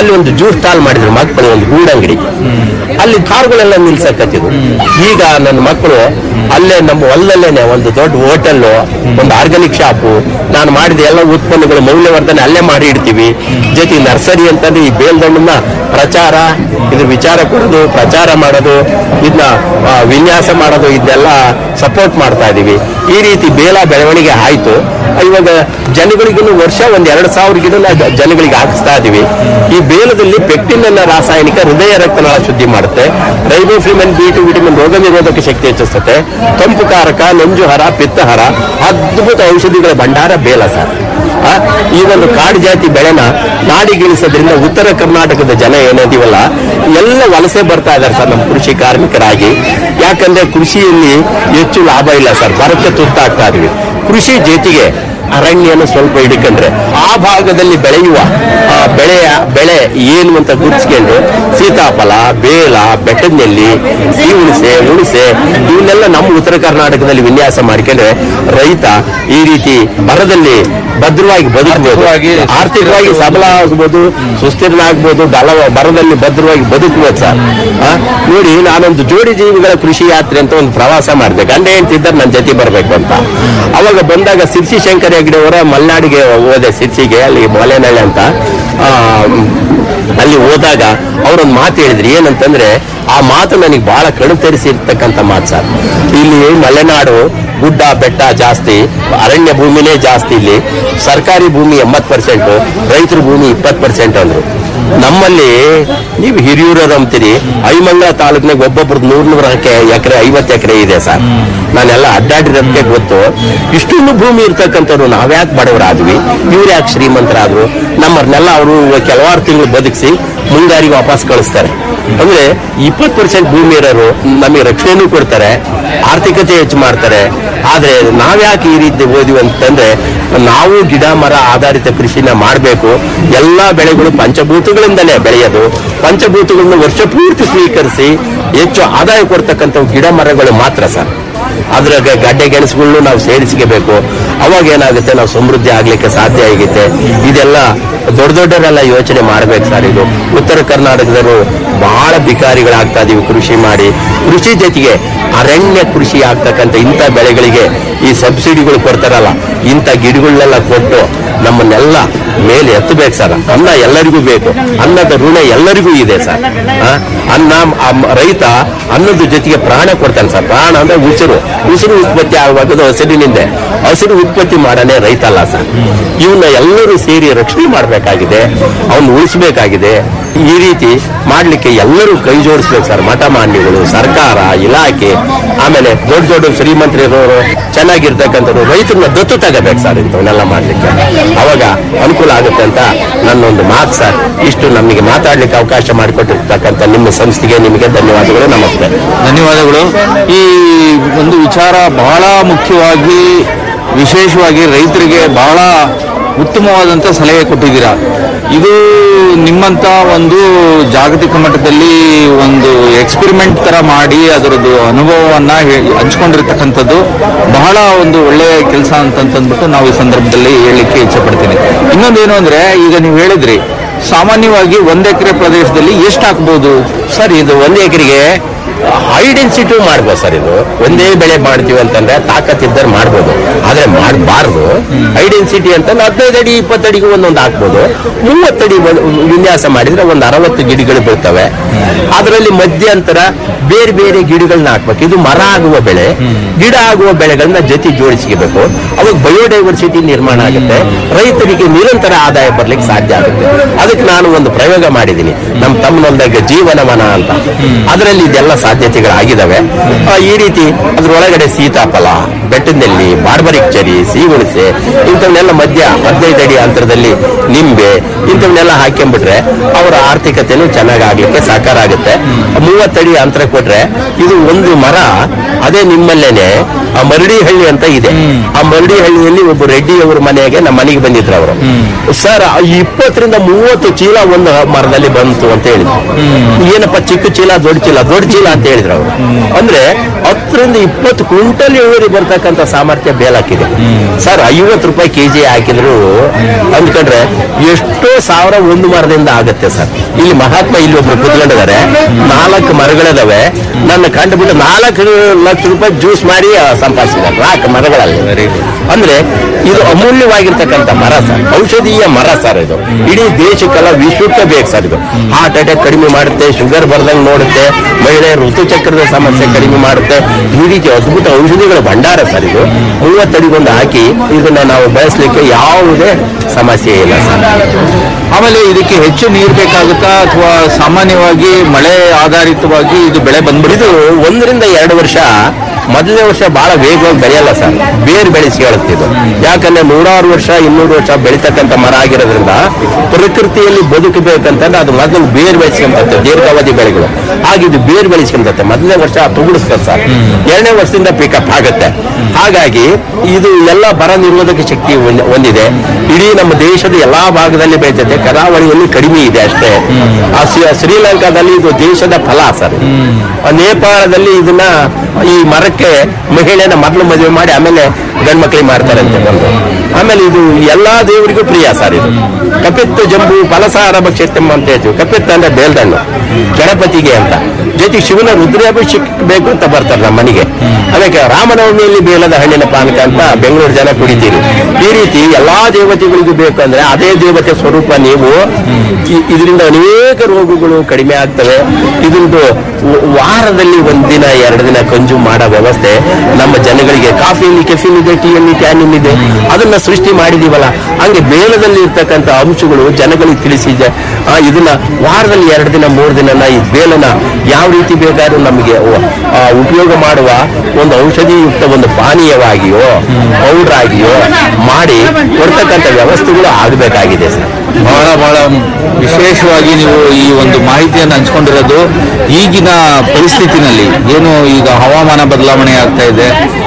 ಅಲ್ಲಿ ಒಂದು ಜ್ಯೂಸ್ ಸ್ಟಾಲ್ ಮಾಡಿದ್ರು ಮಕ್ಕಳು ಒಂದು ಗೂಡಂಗಡಿ ಅಲ್ಲಿ ಕಾರುಗಳೆಲ್ಲ ನಿಲ್ಸಕತ್ತಿದ್ರು ಈಗ ನನ್ನ ಮಕ್ಕಳು ಅಲ್ಲೇ ನಮ್ಮ ಹೊಲದಲ್ಲೇನೆ ಒಂದು ದೊಡ್ಡ ಹೋಟೆಲ್ ಒಂದು ಆರ್ಗಾನಿಕ್ ಶಾಪು ನಾನು ಮಾಡಿದ ಎಲ್ಲ ಉತ್ಪನ್ನಗಳು ಮೌಲ್ಯವರ್ಧನೆ ಅಲ್ಲೇ ಮಾಡಿ ಇಡ್ತೀವಿ ಜೊತೆಗೆ ನರ್ಸರಿ ಅಂತಂದ್ರೆ ಈ ಬೇಲ್ದಣ್ಣನ್ನ ಪ್ರಚಾರ ಇದ್ರ ವಿಚಾರ ಕೊಡೋದು ಪ್ರಚಾರ ಮಾಡೋದು ಇದನ್ನ ಆ, ವಿನ್ಯಾಸ ಮಾಡೋದು ಇದನ್ನೆಲ್ಲ ಸಪೋರ್ಟ್ ಮಾಡ್ತಾ ಇದೀವಿ ಈ ರೀತಿ ಬೇಲ ಬೆಳವಣಿಗೆ ಆಯ್ತು ಇವಾಗ ಜನಗಳಿಗೂ ವರ್ಷ ಒಂದ್ ಎರಡ್ ಸಾವಿರ ಗಿಡ ಜನಗಳಿಗೆ ಹಾಕಿಸ್ತಾ ಇದೀವಿ ಈ ಬೇಲದಲ್ಲಿ ಪೆಕ್ಟಿನ್ ಅನ್ನ ರಾಸಾಯನಿಕ ಹೃದಯ ರಕ್ತನಾಳ ಶುದ್ಧಿ ಮಾಡುತ್ತೆ ರೈಬೋಫ್ಲಿಮನ್ ಬಿ ಟು ವಿಟಮಿನ್ ರೋಗ ನಿರೋಧಕ ಶಕ್ತಿ ಹೆಚ್ಚಿಸುತ್ತೆ ತಂಪು ಕಾರಕ ನಂಜುಹರ ಪಿತ್ತಹರ ಅದ್ಭುತ ಔಷಧಿಗಳ ಭಂಡಾರ ಬೇಲ ಸರ್ ಆ, ಈ ಒಂದು ಕಾಡು ಜಾತಿ ಬೆಳೆನ ನಾಡಿಗಿಳಿಸೋದ್ರಿಂದ ಉತ್ತರ ಕರ್ನಾಟಕದ ಜನ ಏನಿದೀವಲ್ಲ ಎಲ್ಲ ವಲಸೆ ಬರ್ತಾ ಇದಾರೆ ಸರ್ ನಮ್ಮ ಕೃಷಿ ಕಾರ್ಮಿಕರಾಗಿ ಯಾಕಂದ್ರೆ ಕೃಷಿಯಲ್ಲಿ ಹೆಚ್ಚು ಲಾಭ ಇಲ್ಲ ಸರ್ ಬರಕ್ಕೆ ತುತ್ತಾಗ್ತಾ ಇದೀವಿ ಕೃಷಿ ಜೊತೆಗೆ ಅರಣ್ಯನ ಸ್ವಲ್ಪ ಹಿಡ್ಕೊಂಡ್ರೆ ಆ ಭಾಗದಲ್ಲಿ ಬೆಳೆಯುವ ಆ, ಬೆಳೆಯ ಬೆಳೆ ಏನು ಅಂತ ಗುರುತಿಸ್ಕೊಂಡು ಸೀತಾಫಲ ಬೇಲ ಬೆಟ್ಟದಲ್ಲಿ ಸಿಹಿ ಹುಣಸೆ ಹುಣಸೆ ಇವನ್ನೆಲ್ಲ ನಮ್ಮ ಉತ್ತರ ಕರ್ನಾಟಕದಲ್ಲಿ ವಿನ್ಯಾಸ ಮಾಡ್ಕೊಂಡ್ರೆ ರೈತ ಈ ರೀತಿ ಬರದಲ್ಲಿ ಭದ್ರವಾಗಿ ಬದುಕಬಹುದು ಆರ್ಥಿಕವಾಗಿ ಆರ್ಥಿಕವಾಗಿ ಸಬಲ ಆಗ್ಬೋದು ಸುಸ್ಥಿರನಾಗ್ಬೋದು ಬಲ ಬರದಲ್ಲಿ ಭದ್ರವಾಗಿ ಬದುಕಬಹುದು ಸರ್ ಆ, ನೋಡಿ ನಾನೊಂದು ಜೋಡಿ ಜೀವಿಗಳ ಕೃಷಿ ಯಾತ್ರೆ ಅಂತ ಒಂದು ಪ್ರವಾಸ ಮಾಡಿದೆ ಗಂಡ ಹೆಂಡ್ತಿದ್ದಾರೆ ನನ್ನ ಜೊತೆ ಬರಬೇಕು ಅಂತ ಅವಾಗ ಬಂದಾಗ ಸಿರ್ಸಿ ಶಂಕರ ಹೆಗ್ಡೆ ಅವರ ಮಲೆನಾಡಿಗೆ ಹೋದೆ ಸಿರ್ಸಿಗೆ ಅಲ್ಲಿ ಮಲೆನಳ್ಳಿ ಅಂತ ಆ, ಅಲ್ಲಿ ಹೋದಾಗ ಅವರೊಂದು ಮಾತು ಹೇಳಿದ್ರಿ ಏನಂತಂದ್ರೆ ಆ ಮಾತು ನನಗೆ ಬಹಳ ಕಣು ತರಿಸಿರ್ತಕ್ಕಂಥ ಮಾತು ಸರ್ ಇಲ್ಲಿ ಮಲೆನಾಡು ಗುಡ್ಡ ಬೆಟ್ಟ ಜಾಸ್ತಿ ಅರಣ್ಯ ಭೂಮಿನೇ ಜಾಸ್ತಿ ಇಲ್ಲಿ ಸರ್ಕಾರಿ ಭೂಮಿ ಎಂಬತ್ತು ಪರ್ಸೆಂಟ್ ರೈತರ ಭೂಮಿ ಇಪ್ಪತ್ತು ಪರ್ಸೆಂಟ್ ಅಂದ್ರು ನಮ್ಮಲ್ಲಿ ನೀವು ಹಿರಿಯೂರರು ಅಂತೀರಿ ಐಮಂಗಲ ತಾಲೂಕಿನಾಗ ಒಬ್ಬೊಬ್ರದ್ದು ನೂರ್ ನೂರ ಎಕರೆ ಐವತ್ತು ಎಕರೆ ಇದೆ ಸರ್ ನಾನೆಲ್ಲ ಅಡ್ಡಾಡಿರೋದಕ್ಕೆ ಗೊತ್ತು ಇಷ್ಟೊಂದು ಭೂಮಿ ಇರ್ತಕ್ಕಂಥವ್ರು ನಾವ್ಯಾಕೆ ಬಡವರಾದ್ವಿ ಇವ್ರು ಯಾಕೆ ಶ್ರೀಮಂತರಾದ್ರು ನಮ್ಮನ್ನೆಲ್ಲ ಅವರು ಕೆಲವಾರು ತಿಂಗಳು ಬದುಕಿಸಿ ಮುಂಗಾರಿಗೆ ವಾಪಸ್ ಕಳಿಸ್ತಾರೆ ಅಂದ್ರೆ ಇಪ್ಪತ್ತು ಪರ್ಸೆಂಟ್ ಭೂಮಿ ಇರೋರು ನಮಗೆ ರಕ್ಷಣೆನೂ ಕೊಡ್ತಾರೆ ಆರ್ಥಿಕತೆ ಹೆಚ್ಚು ಮಾಡ್ತಾರೆ ಆದ್ರೆ ನಾವ್ಯಾಕೆ ಈ ರೀತಿ ಓದಿವಿ ಅಂತಂದ್ರೆ ನಾವು ಗಿಡ ಮರ ಆಧಾರಿತ ಕೃಷಿನ ಮಾಡಬೇಕು ಎಲ್ಲಾ ಬೆಳೆಗಳು ಪಂಚಭೂತಗಳಿಂದಲೇ ಬೆಳೆಯೋದು ಪಂಚಭೂತಗಳನ್ನ ವರ್ಷ ಪೂರ್ತಿ ಸ್ವೀಕರಿಸಿ ಹೆಚ್ಚು ಆದಾಯ ಕೊಡ್ತಕ್ಕಂಥ ಗಿಡ ಮರಗಳು ಮಾತ್ರ ಸರ್ ಅದ್ರ ಗ- ಗಡ್ಡೆ ಗೆಣಸುಗಳನ್ನು ನಾವು ಸೇರಿಸ್ಕೋಬೇಕು ಅವಾಗ ಏನಾಗುತ್ತೆ ನಾವು ಸಮೃದ್ಧಿ ಆಗ್ಲಿಕ್ಕೆ ಸಾಧ್ಯ ಆಗುತ್ತೆ ಇದೆಲ್ಲ ದೊಡ್ಡ ದೊಡ್ಡರೆಲ್ಲ ಯೋಚನೆ ಮಾಡ್ಬೇಕು ಸರ್ ಇದು ಉತ್ತರ ಕರ್ನಾಟಕದವರು ಬಹಳ ಬಿಕಾರಿಗಳಾಗ್ತಾ ಇದೀವಿ ಕೃಷಿ ಮಾಡಿ ಕೃಷಿ ಜೊತೆಗೆ ಅರಣ್ಯ ಕೃಷಿ ಆಗ್ತಕ್ಕಂಥ ಇಂಥ ಬೆಳೆಗಳಿಗೆ ಈ ಸಬ್ಸಿಡಿಗಳು ಕೊಡ್ತಾರಲ್ಲ ಇಂಥ ಗಿಡಗಳನ್ನೆಲ್ಲ ಕೊಟ್ಟು ನಮ್ಮನ್ನೆಲ್ಲ ಮೇಲೆ ಎತ್ತಬೇಕು ಸರ್ ಅನ್ನ ಎಲ್ಲರಿಗೂ ಬೇಕು ಅನ್ನದ ಋಣ ಎಲ್ಲರಿಗೂ ಇದೆ ಸರ್ ಆ, ಅನ್ನ ಆ ಮ- ರೈತ ಅನ್ನದ ಜೊತೆಗೆ ಪ್ರಾಣ ಕೊಡ್ತಾನೆ ಸರ್ ಪ್ರಾಣ ಅಂದ್ರೆ ಉಸಿರು ಉಸಿರು ಉತ್ಪತ್ತಿ ಆಗುವಾಗ ಹಸಿರಿನಿಂದ ಹಸಿರು ಉತ್ಪತ್ತಿ ಮಾಡನೇ ರೈತ ಅಲ್ಲ ಸರ್ ಇವನ್ನ ಎಲ್ಲರೂ ಸೇರಿ ರಕ್ಷಣೆ ಮಾಡಬೇಕಾಗಿದೆ ಅವನ್ನ ಉಳಿಸಬೇಕಾಗಿದೆ ಈ ರೀತಿ ಮಾಡ್ಲಿಕ್ಕೆ ಎಲ್ಲರೂ ಕೈ ಜೋಡಿಸ್ಬೇಕು ಸರ್ ಮಠ ಮಾನ್ಯಗಳು ಸರ್ಕಾರ ಇಲಾಖೆ ಆಮೇಲೆ ದೊಡ್ಡ ದೊಡ್ಡ ಶ್ರೀಮಂತರಿರೋರು ಚೆನ್ನಾಗಿರ್ತಕ್ಕಂಥವ್ರು ರೈತರನ್ನ ದತ್ತು ತಗೋಬೇಕು ಸರ್ ಇಂಥವನ್ನೆಲ್ಲ ಮಾಡ್ಲಿಕ್ಕೆ ಅವಾಗ ಅನುಕೂಲ ಆಗುತ್ತೆ ಅಂತ ನನ್ನೊಂದು ಮಾತು ಸರ್ ಇಷ್ಟು ನಮಗೆ ಮಾತಾಡ್ಲಿಕ್ಕೆ ಅವಕಾಶ ಮಾಡಿಕೊಟ್ಟಿರ್ತಕ್ಕಂಥ ನಿಮ್ಮ ಸಂಸ್ಥೆಗೆ ನಿಮಗೆ ಧನ್ಯವಾದಗಳು ನಮಸ್ತೆ ಧನ್ಯವಾದಗಳು ಈ ಒಂದು ವಿಚಾರ ಬಹಳ ಮುಖ್ಯವಾಗಿ ವಿಶೇಷವಾಗಿ ರೈತರಿಗೆ ಬಹಳ ಉತ್ತಮವಾದಂಥ ಸಲಹೆ ಕೊಟ್ಟಿದ್ದೀರಾ ಇದು ನಿಮ್ಮಂತ ಒಂದು ಜಾಗತಿಕ ಮಟ್ಟದಲ್ಲಿ ಒಂದು ಎಕ್ಸ್ಪೆರಿಮೆಂಟ್ ತರ ಮಾಡಿ ಅದರದ್ದು ಅನುಭವವನ್ನ ಹೇ- ಹಂಚ್ಕೊಂಡಿರ್ತಕ್ಕಂಥದ್ದು ಬಹಳ ಒಂದು ಒಳ್ಳೆಯ ಕೆಲಸ ಅಂತಂದ್ಬಿಟ್ಟು ನಾವು ಈ ಸಂದರ್ಭದಲ್ಲಿ ಹೇಳಲಿಕ್ಕೆ ಇಚ್ಛೆ ಪಡ್ತೀನಿ ಇನ್ನೊಂದೇನು ಅಂದ್ರೆ ಈಗ ನೀವು ಹೇಳಿದ್ರಿ ಸಾಮಾನ್ಯವಾಗಿ ಒಂದ್ ಎಕರೆ ಪ್ರದೇಶದಲ್ಲಿ ಎಷ್ಟು ಹಾಕ್ಬೋದು ಸರ್ ಇದು ಒಂದು ಎಕರೆಗೆ ಹೈ ಡೆನ್ಸಿಟಿ ಮಾಡ್ಬೋದು ಸರ್ ಇದು ಒಂದೇ ಬೆಳೆ ಮಾಡ್ತೀವಿ ಅಂತಂದ್ರೆ ತಾಕತ್ತಿದ್ದರೆ ಮಾಡ್ಬೋದು ಆದ್ರೆ ಮಾಡಬಾರ್ದು ಹೈ ಡೆನ್ಸಿಟಿ ಅಂತಂದ್ರೆ ಹದಿನೈದು ಅಡಿ ಇಪ್ಪತ್ತು ಅಡಿಗೆ ಒಂದೊಂದು ಹಾಕ್ಬೋದು ಮೂವತ್ತಡಿ ಒಂದು ವಿನ್ಯಾಸ ಮಾಡಿದ್ರೆ ಒಂದು ಅರವತ್ತು ಗಿಡಗಳು ಬೀಳ್ತವೆ ಅದರಲ್ಲಿ ಮಧ್ಯಂತರ ಬೇರೆ ಬೇರೆ ಗಿಡಗಳನ್ನ ಹಾಕ್ಬೇಕು ಇದು ಮರ ಆಗುವ ಬೆಳೆ ಗಿಡ ಆಗುವ ಬೆಳೆಗಳನ್ನ ಜೊತೆ ಜೋಡಿಸ್ಕೋಬೇಕು ಅವಾಗ ಬಯೋಡೈವರ್ಸಿಟಿ ನಿರ್ಮಾಣ ಆಗುತ್ತೆ ರೈತರಿಗೆ ನಿರಂತರ ಆದಾಯ ಬರ್ಲಿಕ್ಕೆ ಸಾಧ್ಯ ಆಗುತ್ತೆ ಅದಕ್ಕೆ ನಾನು ಒಂದು ಪ್ರಯೋಗ ಮಾಡಿದ್ದೀನಿ ನಮ್ಮ ತಮ್ಮನೊಂದಾಗ ಜೀವನವನ ಅಂತ ಅದರಲ್ಲಿ ಇದೆಲ್ಲ ಸಾಧ್ಯತೆಗಳಾಗಿದ್ದಾವೆ ಆ, ಈ ರೀತಿ ಅದ್ರೊಳಗಡೆ ಸೀತಾಫಲ ಬೆಟ್ಟದಲ್ಲಿ ಬಾರ್ಬರಿಕ್ ಚರಿ ಸಿಹಿಹುಣಸೆ ಇಂಥವನ್ನೆಲ್ಲ ಮಧ್ಯ ಹದಿನೈದು ಅಡಿ ಅಂತರದಲ್ಲಿ ನಿಂಬೆ ಇಂಥವನ್ನೆಲ್ಲ ಹಾಕ್ಕೊಂಡ್ಬಿಟ್ರೆ ಅವರ ಆರ್ಥಿಕತೆನೂ ಚೆನ್ನಾಗಿ ಆಗ್ಲಿಕ್ಕೆ ಸಾಕಾರ ಆಗುತ್ತೆ ಮೂವತ್ತಡಿ ಅಂತರ ಕೊಟ್ರೆ ಇದು ಒಂದು ಮರ ಅದೇ ನಿಮ್ಮಲ್ಲೇನೆ ಆ ಮರಡಿ ಹಳ್ಳಿ ಅಂತ ಇದೆ ಆ ಮರಡಿ ಹಳ್ಳಿಯಲ್ಲಿ ಒಬ್ಬ ರೆಡ್ಡಿ ಅವ್ರ ಮನೆಗೆ ನಮ್ಮ ಮನೆಗೆ ಬಂದಿದ್ರು ಅವರು ಸರ್ ಆ ಇಪ್ಪತ್ತರಿಂದ ಮೂವತ್ತು ಚೀಲ ಒಂದು ಮರದಲ್ಲಿ ಬಂತು ಅಂತ ಹೇಳಿದ್ರು ಏನಪ್ಪ ಚಿಕ್ಕ ಚೀಲ ದೊಡ್ಡ ಚೀಲ ದೊಡ್ಡ ಚೀಲ ಅಂತ ಹೇಳಿದ್ರು ಅವರು ಅಂದ್ರೆ ಹತ್ತರಿಂದ ಇಪ್ಪತ್ತು ಕ್ವಿಂಟಲ್ ಇಳುವರಿ ಬರ್ತಕ್ಕಂಥ ಸಾಮರ್ಥ್ಯ ಬೇಲಾಕಿದೆ ಸರ್ ಐವತ್ತು ರೂಪಾಯಿ ಕೆಜಿ ಹಾಕಿದ್ರು ಅಂದ್ಕೊಂಡ್ರೆ ಎಷ್ಟೋ ಸಾವಿರ ಒಂದು ಮರದಿಂದ ಆಗುತ್ತೆ ಸರ್ ಇಲ್ಲಿ ಮಹಾತ್ಮ ಇಲ್ಲಿ ಒಬ್ರು ಕುತ್ಕೊಂಡಿದ್ದಾರೆ ನಾಲ್ಕು ಮರಗಳಿದಾವೆ ನನ್ನ ಕಂಡುಬಿಟ್ಟು ನಾಲ್ಕು ಲಕ್ಷ ರೂಪಾಯಿ ಜ್ಯೂಸ್ ಮಾಡಿ ಆ, ಸಂಪಾದಿಸಿದ್ದಾರೆ ನಾಲ್ಕು ಮರಗಳಲ್ಲಿ ಅಂದ್ರೆ ಇದು ಅಮೂಲ್ಯವಾಗಿರ್ತಕ್ಕಂಥ ಮರ ಸರ್ ಔಷಧೀಯ ಮರ ಸರ್ ಇದು ಇಡೀ ದೇಶಕ್ಕೆಲ್ಲ ವಿಶ್ವಕ್ಕೆ ಬೇಕು ಸರ್ ಇದು ಹಾರ್ಟ್ ಅಟ್ಯಾಕ್ ಕಡಿಮೆ ಮಾಡುತ್ತೆ ಶುಗರ್ ಬರ್ದಂಗೆ ನೋಡುತ್ತೆ ಮಹಿಳೆಯರ ಋತುಚಕ್ರದ ಸಮಸ್ಯೆ ಕಡಿಮೆ ಮಾಡುತ್ತೆ ಈ ರೀತಿ ಅದ್ಭುತ ಔಷಧಿಗಳ ಭಂಡಾರ ಸರ್ ಇದು ಮೂವತ್ತಡಿಗೊಂದು ಹಾಕಿ ಇದನ್ನ ನಾವು ಬೆಳೆಸಲಿಕ್ಕೆ ಯಾವುದೇ ಸಮಸ್ಯೆ ಇಲ್ಲ ಸರ್ ಆಮೇಲೆ ಇದಕ್ಕೆ ಹೆಚ್ಚು ನೀರು ಬೇಕಾಗುತ್ತಾ ಅಥವಾ ಸಾಮಾನ್ಯವಾಗಿ ಮಳೆ ಆಧಾರಿತವಾಗಿ ಇದು ಬೆಳೆ ಬಂದ್ಬಿಡಿದು ಇದು ಒಂದರಿಂದ ಎರಡು ವರ್ಷ ಮೊದಲನೇ ವರ್ಷ ಬಹಳ ವೇಗವಾಗಿ ಬೆಳೆಯಲ್ಲ ಸರ್ ಬೇರು ಬೆಳೆಸಿ ಹೇಳುತ್ತೆ ಇದು ಯಾಕಂದ್ರೆ ನೂರಾರು ವರ್ಷ ಇನ್ನೂರು ವರ್ಷ ಬೆಳೀತಕ್ಕಂಥ ಮರ ಆಗಿರೋದ್ರಿಂದ ಪ್ರಕೃತಿಯಲ್ಲಿ ಬದುಕಬೇಕಂತಂದ್ರೆ ಅದು ಮೊದಲು ಬೇರು ಬೆಳೆಸ್ಕೊಂಬತ್ತೆ ದೀರ್ಘಾವಧಿ ಬೆಳೆಗಳು ಹಾಗೆ ಇದು ಬೇರು ಬೆಳೆಸ್ಕೊಂಬತ್ತೆ ಮೊದಲನೇ ವರ್ಷ ತುಗುಡಿಸ್ತದೆ ಸರ್ ಎರಡನೇ ವರ್ಷದಿಂದ ಪಿಕಪ್ ಆಗುತ್ತೆ ಹಾಗಾಗಿ ಇದು ಎಲ್ಲ ಬರ ನಿರೋಧಕ ಶಕ್ತಿ ಹೊಂದ್- ಹೊಂದಿದೆ ಇಡೀ ನಮ್ಮ ದೇಶದ ಎಲ್ಲಾ ಭಾಗದಲ್ಲಿ ಬೆಳೀತದೆ ಕರಾವಳಿಯಲ್ಲಿ ಕಡಿಮೆ ಇದೆ ಅಷ್ಟೇ ಆ ಶ್ರೀ- ಶ್ರೀಲಂಕಾದಲ್ಲಿ ಇದು ದೇಶದ ಫಲ ಸರ್ ಆ ನೇಪಾಳದಲ್ಲಿ ಇದನ್ನ ಈ ಮರಕ್ಕೆ ಮಹಿಳೆಯನ್ನ ಮೊದಲು ಮದುವೆ ಮಾಡಿ ಆಮೇಲೆ ಗಂಡ್ಮಕ್ಳಿಗೆ ಮಾಡ್ತಾರೆ ಅಂತ ಬಂದು ಆಮೇಲೆ ಇದು ಎಲ್ಲಾ ದೇವರಿಗೂ ಪ್ರಿಯ ಸರ್ ಇದು ಕಪಿತ್ತ ಜಂಬು ಫಲಸಾರ ಭಕ್ಷಿತ್ತಮ್ಮ ಅಂತ ಹೇಳ್ತೀವಿ ಕಪಿತ್ತ ಅಂದ್ರೆ ಬೇಲ್ದಣ್ಣು ಗಣಪತಿಗೆ ಅಂತ ಜೊತೆಗೆ ಶಿವನ ರುದ್ರಾಭಿಷೇಕ ಬೇಕು ಅಂತ ಬರ್ತಾರೆ ನಮ್ಮ ಮನೆಗೆ ಅದಕ್ಕೆ ರಾಮನವಮಿಯಲ್ಲಿ ಬೇಲದ ಹಣ್ಣಿನ ಪಾನಕ ಅಂತ ಬೆಂಗಳೂರು ಜನ ಕುಡಿತೀರಿ ಈ ರೀತಿ ಎಲ್ಲಾ ದೇವತೆಗಳಿಗೂ ಬೇಕು ಅಂದ್ರೆ ಅದೇ ದೇವತೆ ಸ್ವರೂಪ ನೀವು ಇ- ಇದರಿಂದ ಅನೇಕ ರೋಗಗಳು ಕಡಿಮೆ ಆಗ್ತವೆ ಇದೊಂದು ವ- ವಾರದಲ್ಲಿ ಒಂದಿನ ಎರಡು ದಿನ ಕನ್ಸ್ಯೂಮ್ ಮಾಡೋ ವ್ಯವಸ್ಥೆ ನಮ್ಮ ಜನಗಳಿಗೆ ಕಾಫಿಯಲ್ಲಿ ಕೆಫಿನ್ ಇದೆ ಟೀಯಲ್ಲಿ ಟ್ಯಾನಿನ್ ಇದೆ ಅದನ್ನ ಸೃಷ್ಟಿ ಮಾಡಿದೀವಲ್ಲ ಹಂಗೆ ಬೇಲದಲ್ಲಿ ಇರ್ತಕ್ಕಂಥ ಅಂಶಗಳು ಜನಗಳಿಗೆ ತಿಳಿಸಿ ಜ- ಆ, ಇದನ್ನ ವಾರದಲ್ಲಿ ಎರಡು ದಿನ ಮೂರು ದಿನನ ಈ ಬೇಲನ ಯಾವ ರೀತಿ ಬೇಕಾದ್ರೂ ನಮಗೆ ಒ- ಆ, ಉಪಯೋಗ ಮಾಡುವ ಒಂದು ಔಷಧಿಯುಕ್ತ ಒಂದು ಪಾನೀಯವಾಗಿಯೋ ಪೌಡರ್ ಆಗಿಯೋ ಮಾಡಿ ಕೊಡ್ತಕ್ಕಂಥ ವ್ಯವಸ್ಥೆಗಳು ಆಗಬೇಕಾಗಿದೆ ಸರ್ ಬಹಳ ಬಹಳ ವಿಶೇಷವಾಗಿ ನೀವು ಈ ಒಂದು ಮಾಹಿತಿಯನ್ನು ಹಂಚ್ಕೊಂಡಿರೋದು ಈಗಿನ ಪರಿಸ್ಥಿತಿನಲ್ಲಿ ಏನು ಈಗ ಹವಾಮಾನ ಬದಲಾವಣೆ ಆಗ್ತಾ ಇದೆ